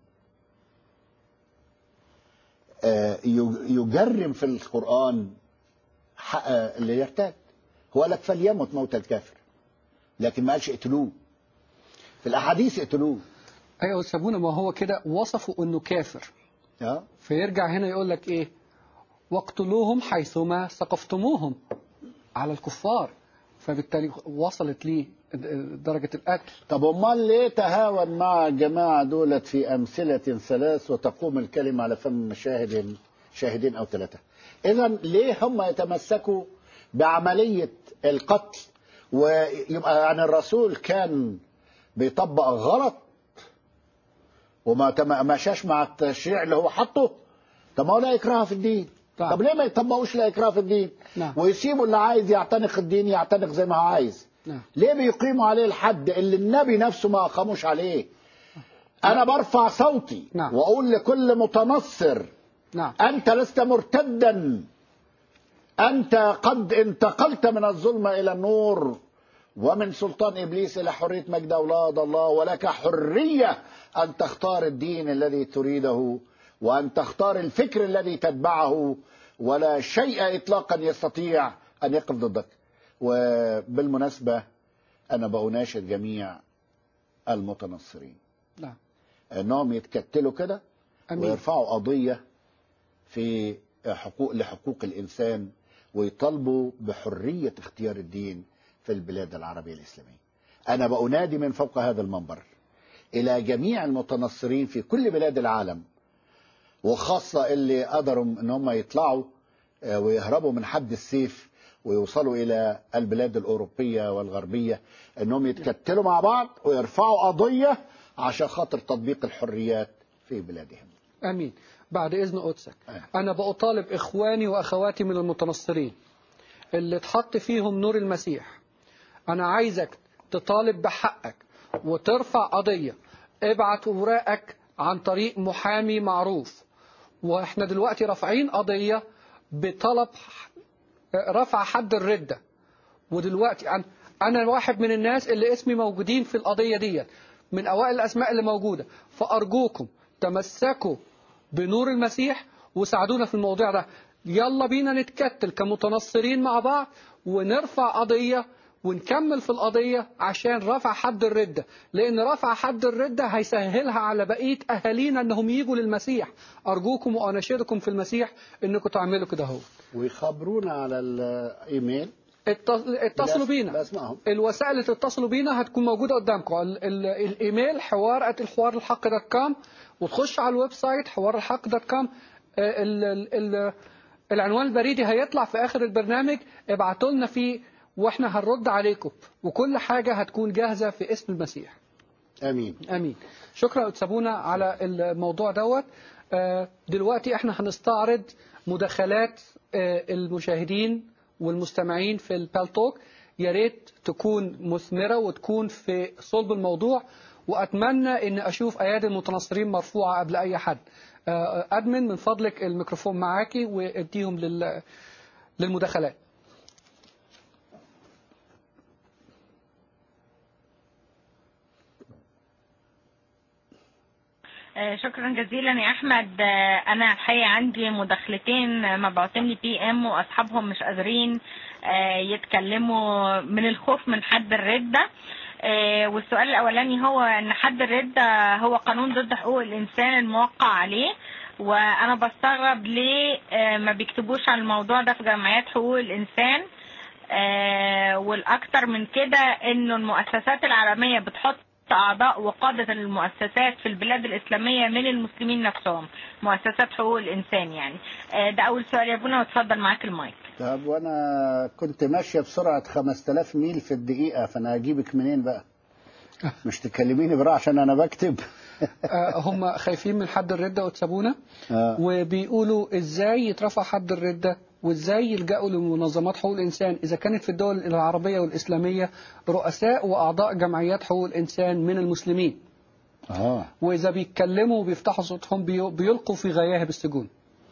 آه، يجرم في القرآن حق اللي يرتد هو لك فليمت موت الكافر لكن ما قالش اقتلوه في الاحاديث اقتلوه أيوة وسابونا ما هو كده وصفوا أنه كافر اه فيرجع هنا يقول لك إيه واقتلوهم حيثما ثقفتموهم على الكفار فبالتالي وصلت ليه درجة القتل طب امال ليه تهاون مع الجماعه دولت في امثله ثلاث وتقوم الكلمه على فم شاهد شاهدين او ثلاثه اذا ليه هم يتمسكوا بعمليه القتل ويبقى يعني الرسول كان بيطبق غلط وما تم- مشاش مع التشريع اللي هو حطه طب ما هو لا اكراه في الدين طبعا. طب ليه ما يطبقوش لا اكراه في الدين نعم. ويسيبوا اللي عايز يعتنق الدين يعتنق زي ما هو عايز نعم ليه بيقيموا عليه الحد اللي النبي نفسه ما أقاموش عليه أنا برفع صوتي نعم. وأقول لكل متنصر نعم أنت لست مرتدا أنت قد انتقلت من الظلمة إلى النور ومن سلطان إبليس إلى حرية مجد أولاد الله ولك حرية أن تختار الدين الذي تريده وأن تختار الفكر الذي تتبعه ولا شيء إطلاقا يستطيع أن يقف ضدك وبالمناسبة أنا بأناشد جميع المتنصرين نعم أنهم يتكتلوا كده أمين ويرفعوا قضية في حقوق لحقوق الإنسان ويطالبوا بحرية اختيار الدين في البلاد العربية الإسلامية أنا بأنادي من فوق هذا المنبر إلى جميع المتنصرين في كل بلاد العالم وخاصة اللي قدروا ان هم يطلعوا آه، ويهربوا من حد السيف ويوصلوا إلى البلاد الأوروبية والغربية أنهم يتكتلوا مع بعض ويرفعوا قضية عشان خاطر تطبيق الحريات في بلادهم أمين بعد إذن قدسك آه. أنا بأطالب إخواني وأخواتي من المتنصرين اللي اتحط فيهم نور المسيح أنا عايزك تطالب بحقك وترفع قضية ابعت أوراقك عن طريق محامي معروف واحنا دلوقتي رافعين قضية بطلب رفع حد الردة ودلوقتي أنا أنا واحد من الناس اللي اسمي موجودين في القضية دي من أوائل الأسماء اللي موجودة فأرجوكم تمسكوا بنور المسيح وساعدونا في الموضوع ده يلا بينا نتكتل كمتنصرين مع بعض ونرفع قضية ونكمل في القضية عشان رفع حد الردة لأن رفع حد الردة هيسهلها على بقية أهالينا أنهم يجوا للمسيح أرجوكم وأناشدكم في المسيح أنكم تعملوا كده هو ويخبرونا على الايميل اتصلوا بينا باسمائهم الوسائل اللي تتصلوا بينا هتكون موجودة قدامكم ال- ال- الايميل حوار الحوار الحق دوت كوم وتخش على الويب سايت حوار الحق دوت كوم ال- ال- ال- العنوان البريدي هيطلع في اخر البرنامج ابعتوا لنا فيه واحنا هنرد عليكم وكل حاجة هتكون جاهزة في اسم المسيح امين امين شكرا تسابونا على الموضوع دوت آه، دلوقتي احنا هنستعرض مداخلات آه، المشاهدين والمستمعين في البالتوك يا ريت تكون مثمرة وتكون في صلب الموضوع واتمنى ان اشوف ايادي المتنصرين مرفوعة قبل اي حد آه، ادمن من فضلك الميكروفون معاكي واديهم لل- للمداخلات آه، شكرا جزيلا يا احمد آه، انا الحقيقه عندي مداخلتين آه، مبعوتين لي بي ام واصحابهم مش قادرين آه، يتكلموا من الخوف من حد الرده آه، والسؤال الاولاني هو ان حد الرده هو قانون ضد حقوق الانسان الموقع عليه وانا بستغرب ليه آه، ما بيكتبوش عن الموضوع ده في جمعيات حقوق الانسان آه، والاكثر من كده انه المؤسسات العالميه بتحط اعضاء وقاده المؤسسات في البلاد الاسلاميه من المسلمين نفسهم مؤسسات حقوق الانسان يعني آه، ده اول سؤال يا ابونا واتفضل معاك المايك طب وانا كنت ماشيه بسرعه 5000 ميل في الدقيقه فانا اجيبك منين بقى مش تكلميني براحه عشان انا بكتب آه، هم خايفين من حد الردة وتسابونا آه. وبيقولوا ازاي يترفع حد الردة وازاي يلجأوا لمنظمات حقوق الإنسان إذا كانت في الدول العربية والإسلامية رؤساء وأعضاء جمعيات حقوق الإنسان من المسلمين اه وإذا بيتكلموا وبيفتحوا صوتهم بي- بيلقوا في غياهب السجون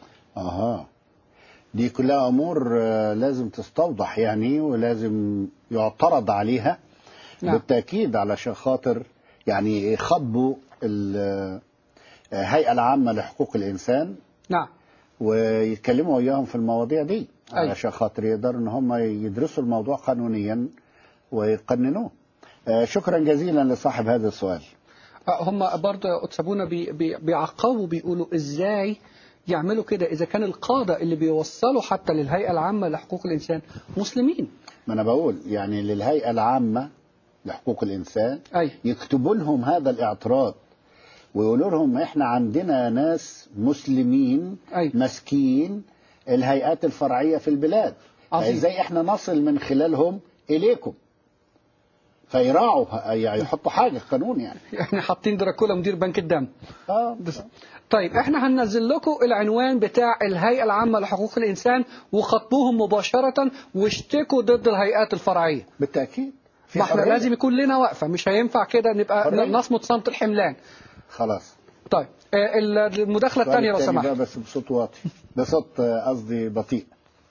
اها دي كلها امور آه، لازم تستوضح يعني ولازم يعترض عليها نعم. بالتاكيد علشان خاطر يعني يخبوا ال- الهيئه العامه لحقوق الانسان نعم ويتكلموا وياهم في المواضيع دي أيوة. علشان خاطر يقدروا ان هم يدرسوا الموضوع قانونيا ويقننوه آه، شكرا جزيلا لصاحب هذا السؤال آه، هم برضه أتسابونا بي بي بيعقبوا بيقولوا ازاي يعملوا كده إذا كان القادة اللي بيوصلوا حتى للهيئة العامة لحقوق الإنسان مسلمين ما انا بقول يعني للهيئه العامه لحقوق الانسان أي يكتبوا لهم هذا الاعتراض ويقولوا لهم احنا عندنا ناس مسلمين أي. ماسكين الهيئات الفرعيه في البلاد عظيم. ازاي احنا نصل من خلالهم اليكم فيراعوا يعني يحطوا حاجه قانون يعني احنا حاطين دراكولا مدير بنك الدم اه طيب احنا هننزل لكم العنوان بتاع الهيئة العامة لحقوق الإنسان وخطبوهم مباشرة واشتكوا ضد الهيئات الفرعية بالتاكيد في ما احنا حرية. لازم يكون لنا وقفة مش هينفع كده نبقى حرية. نصمت صمت الحملان خلاص طيب آه، المداخلة الثانية لو السؤال التاني سمحت بقى بس بصوت واطي بصوت آه، قصدي بطيء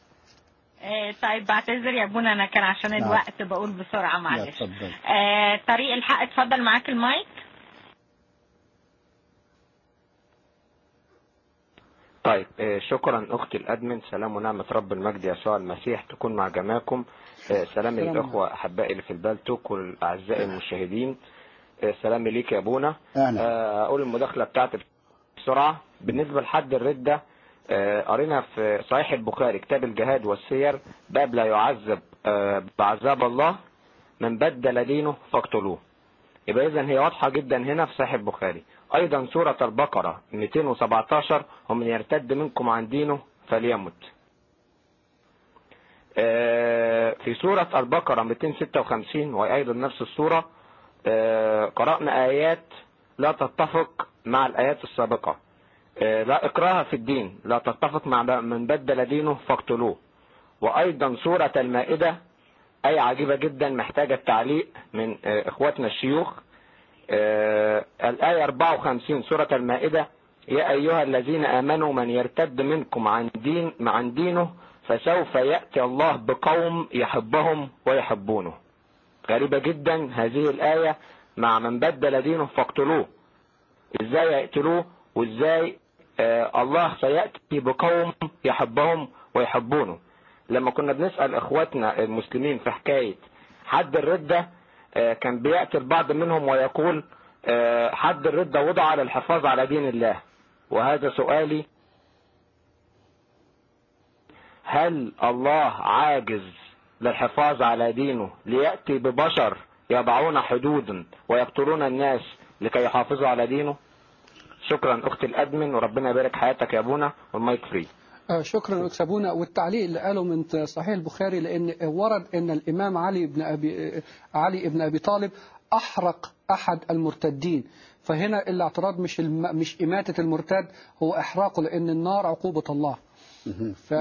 آه، طيب بعتذر يا ابونا انا كان عشان نعم. الوقت بقول بسرعه لا معلش اتفضل آه، طريق الحق اتفضل معاك المايك طيب آه، شكرا اختي الادمن سلام ونعمه رب المجد يسوع المسيح تكون مع جميعكم آه، سلامي سلام. للاخوه احبائي اللي في البالتوك والاعزاء المشاهدين آه، سلامي ليك يا ابونا اهلا آه، اقول المداخله بتاعتي بسرعه بالنسبه لحد الرده آه، قرينا في صحيح البخاري كتاب الجهاد والسير باب لا يعذب آه، بعذاب الله من بدل دينه فاقتلوه يبقى اذا هي واضحه جدا هنا في صحيح البخاري ايضا سوره البقره 217 ومن يرتد منكم عن دينه فليمت آه، في سورة البقرة 256 وهي أيضا نفس السورة آه، قرأنا آيات لا تتفق مع الآيات السابقة آه، لا إكراه في الدين لا تتفق مع من بدل دينه فاقتلوه وأيضا سورة المائدة آية عجيبة جدا محتاجة التعليق من آه، إخواتنا الشيوخ آه، الآية 54 سورة المائدة يا أيها الذين آمنوا من يرتد منكم عن دين عن دينه فسوف يأتي الله بقوم يحبهم ويحبونه غريبة جدا هذه الآية مع من بدل دينه فاقتلوه ازاي يقتلوه وازاي آه الله سيأتي بقوم يحبهم ويحبونه لما كنا بنسأل اخواتنا المسلمين في حكاية حد الردة آه كان بيأتي البعض منهم ويقول آه حد الردة وضع للحفاظ على دين الله وهذا سؤالي هل الله عاجز للحفاظ على دينه ليأتي ببشر يضعون حدودا ويقتلون الناس لكي يحافظوا على دينه شكرا اختي الادمن وربنا يبارك حياتك يا ابونا والمايك فري آه، شكرا أكسبونا والتعليق اللي قاله من صحيح البخاري لأن ورد أن الإمام علي بن أبي آه، علي بن أبي طالب أحرق أحد المرتدين فهنا الاعتراض مش الم... مش إماتة المرتد هو إحراقه لأن النار عقوبة الله ف...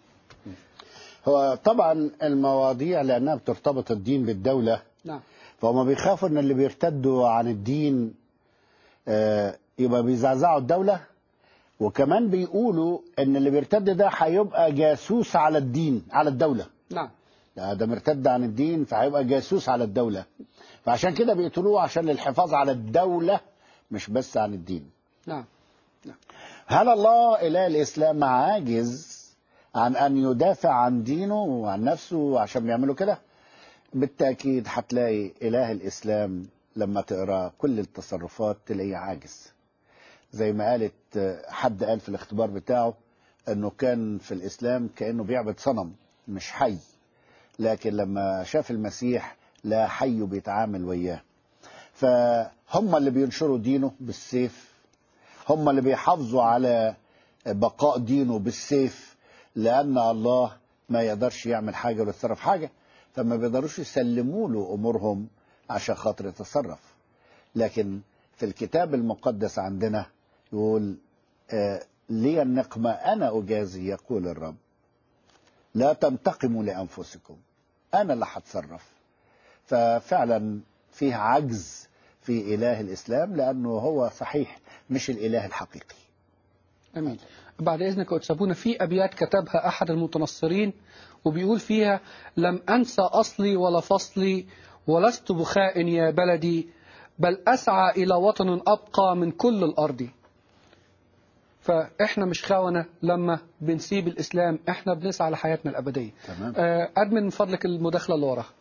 هو طبعا المواضيع لأنها بترتبط الدين بالدولة نعم فهم بيخافوا ان اللي بيرتدوا عن الدين آه، يبقى بيزعزعوا الدولة وكمان بيقولوا ان اللي بيرتد ده هيبقى جاسوس على الدين على الدولة نعم ده ده مرتد عن الدين فهيبقى جاسوس على الدولة فعشان كده بيقتلوه عشان الحفاظ على الدولة مش بس عن الدين نعم هل الله إله الإسلام عاجز عن أن يدافع عن دينه وعن نفسه عشان بيعملوا كده بالتأكيد هتلاقي إله الإسلام لما تقرأ كل التصرفات تلاقيه عاجز زي ما قالت حد قال في الاختبار بتاعه أنه كان في الإسلام كأنه بيعبد صنم مش حي لكن لما شاف المسيح لا حي بيتعامل وياه فهم اللي بينشروا دينه بالسيف هم اللي بيحافظوا على بقاء دينه بالسيف لأن الله ما يقدرش يعمل حاجة ولا يتصرف حاجة فما بيقدروش يسلموا له أمورهم عشان خاطر يتصرف لكن في الكتاب المقدس عندنا يقول آه لي النقمة أنا أجازي يقول الرب لا تنتقموا لأنفسكم أنا اللي هتصرف ففعلا فيه عجز في إله الإسلام لأنه هو صحيح مش الإله الحقيقي امين بعد اذنك وتسابونا في ابيات كتبها احد المتنصرين وبيقول فيها لم انسى اصلي ولا فصلي ولست بخاء يا بلدي بل اسعى الى وطن ابقى من كل الارض فاحنا مش خونه لما بنسيب الاسلام احنا بنسعى لحياتنا الابديه تمام. آه، ادمن من فضلك المداخله اللي وراها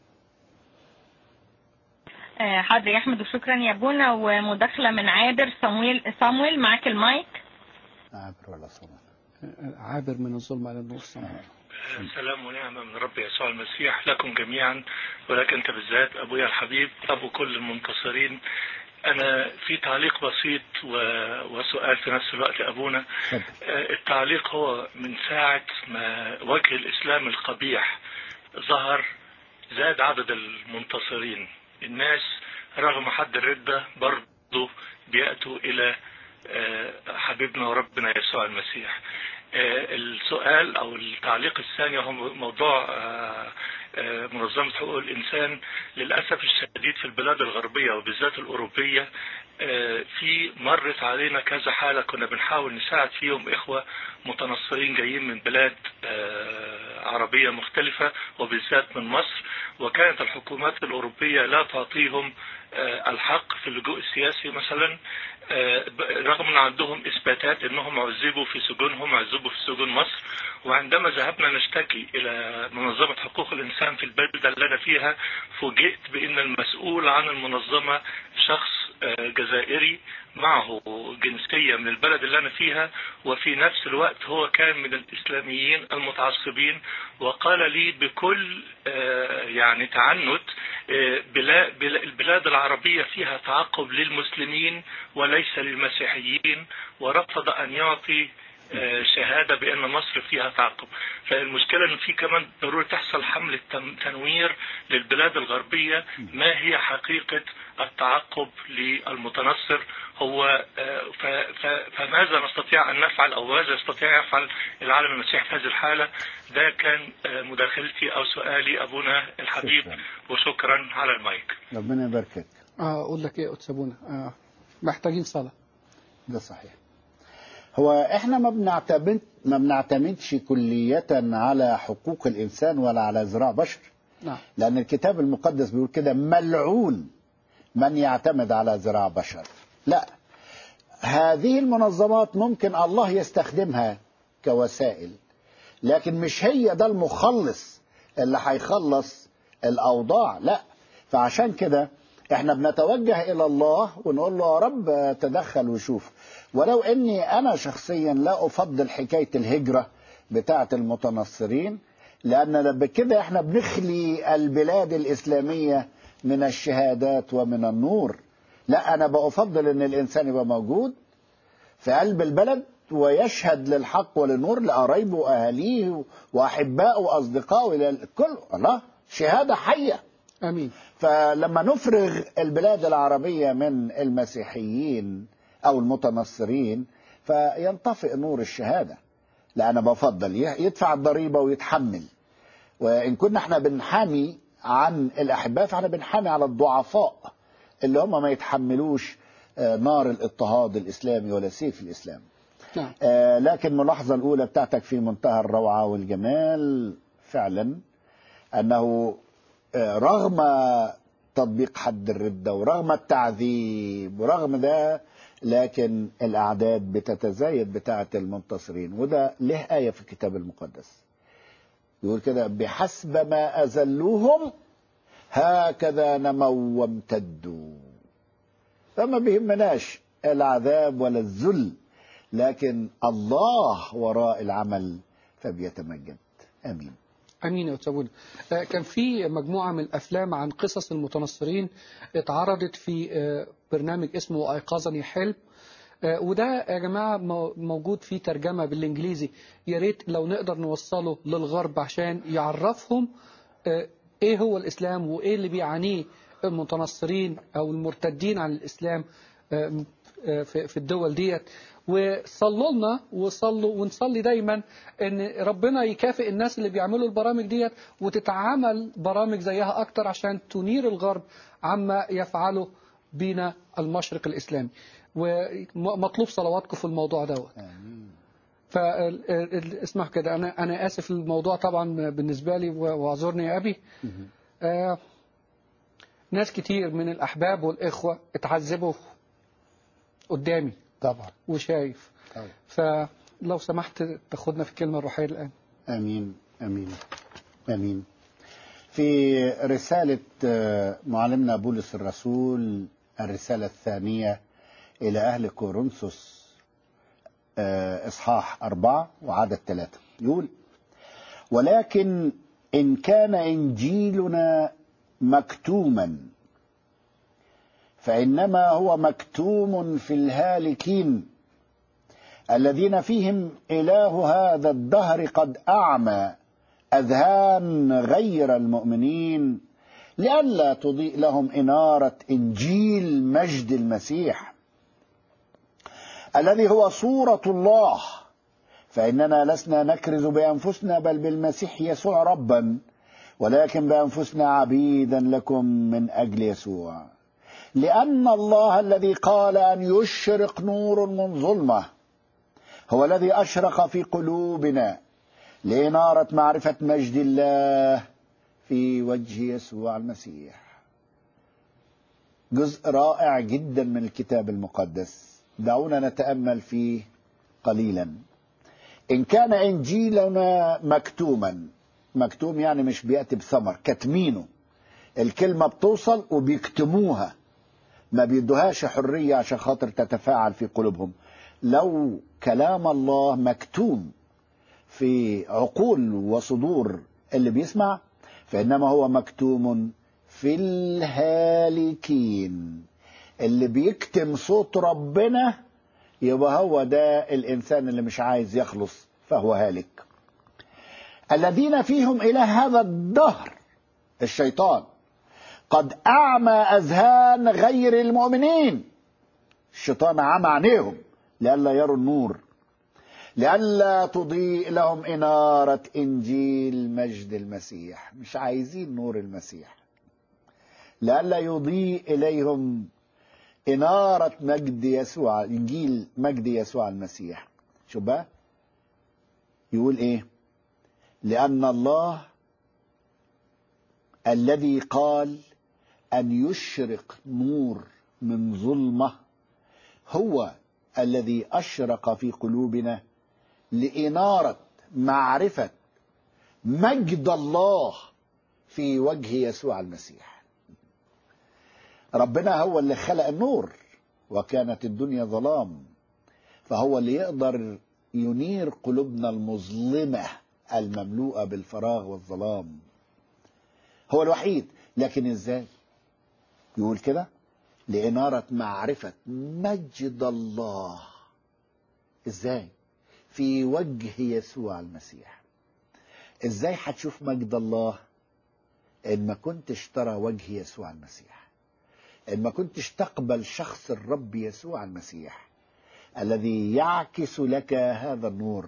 آه، حاضر يا احمد وشكرا يا ابونا ومداخله من عابر صامويل صامويل معاك المايك عابر ولا صمد آه، عابر من الظلم الى النور سلام. سلام ونعمة من رب يسوع المسيح لكم جميعا ولك أنت بالذات أبويا الحبيب أبو كل المنتصرين أنا في تعليق بسيط و... وسؤال في نفس الوقت أبونا اتفضل. آه، التعليق هو من ساعة ما وجه الإسلام القبيح ظهر زاد عدد المنتصرين الناس رغم حد الردة برضه بيأتوا إلى آه، حبيبنا وربنا يسوع المسيح آه، السؤال أو التعليق الثاني هو موضوع آه، آه، منظمة حقوق الإنسان للأسف الشديد في البلاد الغربية وبالذات الأوروبية آه، في مرت علينا كذا حالة كنا بنحاول نساعد فيهم إخوة متنصرين جايين من بلاد آه، عربية مختلفة وبالذات من مصر وكانت الحكومات الأوروبية لا تعطيهم آه، الحق في اللجوء السياسي مثلا آه، ب- رغم ان عندهم اثباتات انهم عذبوا في سجونهم عذبوا في سجون مصر وعندما ذهبنا نشتكي الى منظمه حقوق الانسان في البلده اللي انا فيها فوجئت بان المسؤول عن المنظمه شخص آه، جزائري معه جنسيه من البلد اللي انا فيها وفي نفس الوقت هو كان من الاسلاميين المتعصبين وقال لي بكل آه، يعني تعنت آه، بلا- بلا- البلاد العربيه فيها تعقب للمسلمين وليس للمسيحيين ورفض ان يعطي آه، شهادة بأن مصر فيها تعقب فالمشكلة أن في كمان ضروري تحصل حملة تم- تنوير للبلاد الغربية ما هي حقيقة التعقب للمتنصر هو آه، ف- ف- فماذا نستطيع أن نفعل أو ماذا يستطيع يفعل العالم المسيحي في هذه الحالة ده كان آه، مداخلتي أو سؤالي أبونا الحبيب شكراً. وشكرا على المايك ربنا يباركك آه، اقول لك ايه يا أتسابونا آه محتاجين صلاه ده صحيح هو احنا ما بنعتمد ما بنعتمدش كلية على حقوق الانسان ولا على ذراع بشر نعم لان الكتاب المقدس بيقول كده ملعون من يعتمد على ذراع بشر لا هذه المنظمات ممكن الله يستخدمها كوسائل لكن مش هي ده المخلص اللي هيخلص الاوضاع لا فعشان كده احنا بنتوجه الى الله ونقول له يا رب تدخل وشوف ولو اني انا شخصيا لا افضل حكايه الهجره بتاعه المتنصرين لان بكده احنا بنخلي البلاد الاسلاميه من الشهادات ومن النور لا انا بفضل ان الانسان يبقى موجود في قلب البلد ويشهد للحق وللنور لقرايبه واهاليه واحبائه واصدقائه الى الكل الله شهاده حيه امين فلما نفرغ البلاد العربيه من المسيحيين او المتنصرين فينطفئ نور الشهاده لا انا بفضل يدفع الضريبه ويتحمل وان كنا احنا بنحامي عن الاحباء فاحنا بنحامي على الضعفاء اللي هم ما يتحملوش آه، نار الاضطهاد الاسلامي ولا سيف الاسلام نعم آه، لكن الملاحظة الأولى بتاعتك في منتهى الروعة والجمال فعلا أنه آه، رغم تطبيق حد الردة ورغم التعذيب ورغم ده لكن الأعداد بتتزايد بتاعة المنتصرين وده له آية في الكتاب المقدس يقول كده بحسب ما أذلوهم هكذا نموا وامتدوا فما بيهمناش العذاب ولا الذل لكن الله وراء العمل فبيتمجد امين امين يا أتسابونا آه، كان في مجموعه من الافلام عن قصص المتنصرين اتعرضت في آه، برنامج اسمه ايقظني حلم آه، وده يا جماعه مو- موجود فيه ترجمه بالانجليزي يا ريت لو نقدر نوصله للغرب عشان يعرفهم آه، ايه هو الاسلام وايه اللي بيعانيه المتنصرين او المرتدين عن الاسلام آه، آه، في في الدول ديت وصلوا لنا وصلوا ونصلي دايما ان ربنا يكافئ الناس اللي بيعملوا البرامج ديت وتتعمل برامج زيها اكتر عشان تنير الغرب عما يفعله بنا المشرق الاسلامي ومطلوب صلواتكم في الموضوع دوت فاسمح كده انا انا اسف الموضوع طبعا بالنسبه لي و- واعذرني يا ابي آه ناس كتير من الاحباب والاخوه اتعذبوا قدامي طبعا وشايف طبعا. فلو سمحت تاخدنا في الكلمه الروحيه الان امين امين امين في رساله آه، معلمنا بولس الرسول الرساله الثانيه الى اهل كورنثوس آه، اصحاح اربعه وعدد ثلاثه يقول ولكن ان كان انجيلنا مكتوما فانما هو مكتوم في الهالكين الذين فيهم إله هذا الدهر قد أعمى أذهان غير المؤمنين لئلا تضيء لهم إنارة إنجيل مجد المسيح الذي هو صورة الله فإننا لسنا نكرز بأنفسنا بل بالمسيح يسوع ربا ولكن بأنفسنا عبيدا لكم من أجل يسوع لأن الله الذي قال أن يشرق نور من ظلمه هو الذي أشرق في قلوبنا لإنارة معرفة مجد الله في وجه يسوع المسيح جزء رائع جدا من الكتاب المقدس دعونا نتأمل فيه قليلا إن كان إنجيلنا مكتوما مكتوم يعني مش بيأتي بثمر كتمينه الكلمة بتوصل وبيكتموها ما بيدوهاش حرية عشان خاطر تتفاعل في قلوبهم لو كلام الله مكتوم في عقول وصدور اللي بيسمع فإنما هو مكتوم في الهالكين اللي بيكتم صوت ربنا يبقى هو ده الإنسان اللي مش عايز يخلص فهو هالك الذين فيهم إلى هذا الدهر الشيطان قد أعمى أذهان غير المؤمنين الشيطان عمى عينيهم لئلا يروا النور لئلا تضيء لهم إنارة إنجيل مجد المسيح مش عايزين نور المسيح لئلا يضيء إليهم إنارة مجد يسوع إنجيل مجد يسوع المسيح شو بقى يقول إيه لأن الله الذي قال أن يشرق نور من ظلمة هو الذي أشرق في قلوبنا لإنارة معرفة مجد الله في وجه يسوع المسيح ربنا هو اللي خلق النور وكانت الدنيا ظلام فهو اللي يقدر ينير قلوبنا المظلمة المملوءة بالفراغ والظلام هو الوحيد لكن ازاي يقول كده لإنارة معرفة مجد الله ازاي في وجه يسوع المسيح ازاي هتشوف مجد الله ان ما كنتش ترى وجه يسوع المسيح ان ما كنتش تقبل شخص الرب يسوع المسيح الذي يعكس لك هذا النور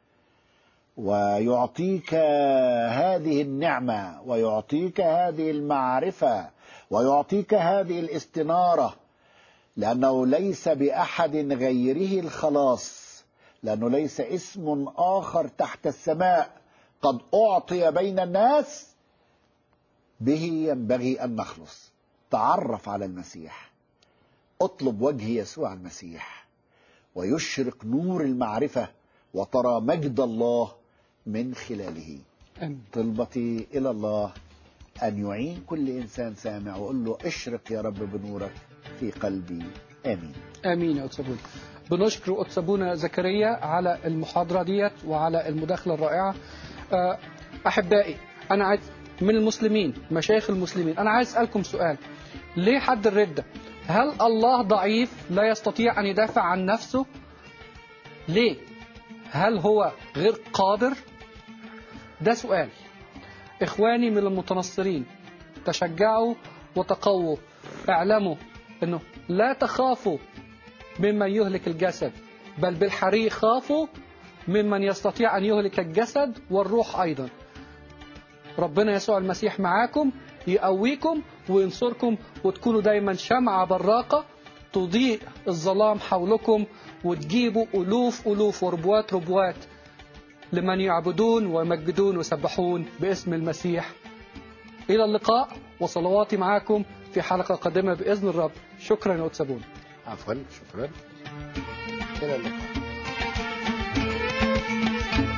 ويعطيك هذه النعمه ويعطيك هذه المعرفه ويعطيك هذه الاستناره لانه ليس باحد غيره الخلاص لانه ليس اسم اخر تحت السماء قد اعطي بين الناس به ينبغي ان نخلص تعرف على المسيح اطلب وجه يسوع المسيح ويشرق نور المعرفه وترى مجد الله من خلاله آمين. طلبتي الى الله ان يعين كل انسان سامع واقول له اشرق يا رب بنورك في قلبي امين امين يا أتسابونا بنشكر أتسابونا زكريا على المحاضرة ديت وعلى المداخلة الرائعة آه، أحبائي أنا عايز من المسلمين مشايخ المسلمين أنا عايز أسألكم سؤال ليه حد الردة هل الله ضعيف لا يستطيع أن يدافع عن نفسه ليه هل هو غير قادر ده سؤال إخواني من المتنصرين تشجعوا وتقووا اعلموا أنه لا تخافوا ممن يهلك الجسد بل بالحري خافوا ممن يستطيع أن يهلك الجسد والروح أيضا ربنا يسوع المسيح معاكم يقويكم وينصركم وتكونوا دايما شمعة براقة تضيء الظلام حولكم وتجيبوا ألوف ألوف وربوات ربوات لمن يعبدون ويمجدون ويسبحون باسم المسيح إلى اللقاء وصلواتي معاكم في حلقة قادمة بإذن الرب شكرا يا أتسابون عفوا شكرا الى اللقاء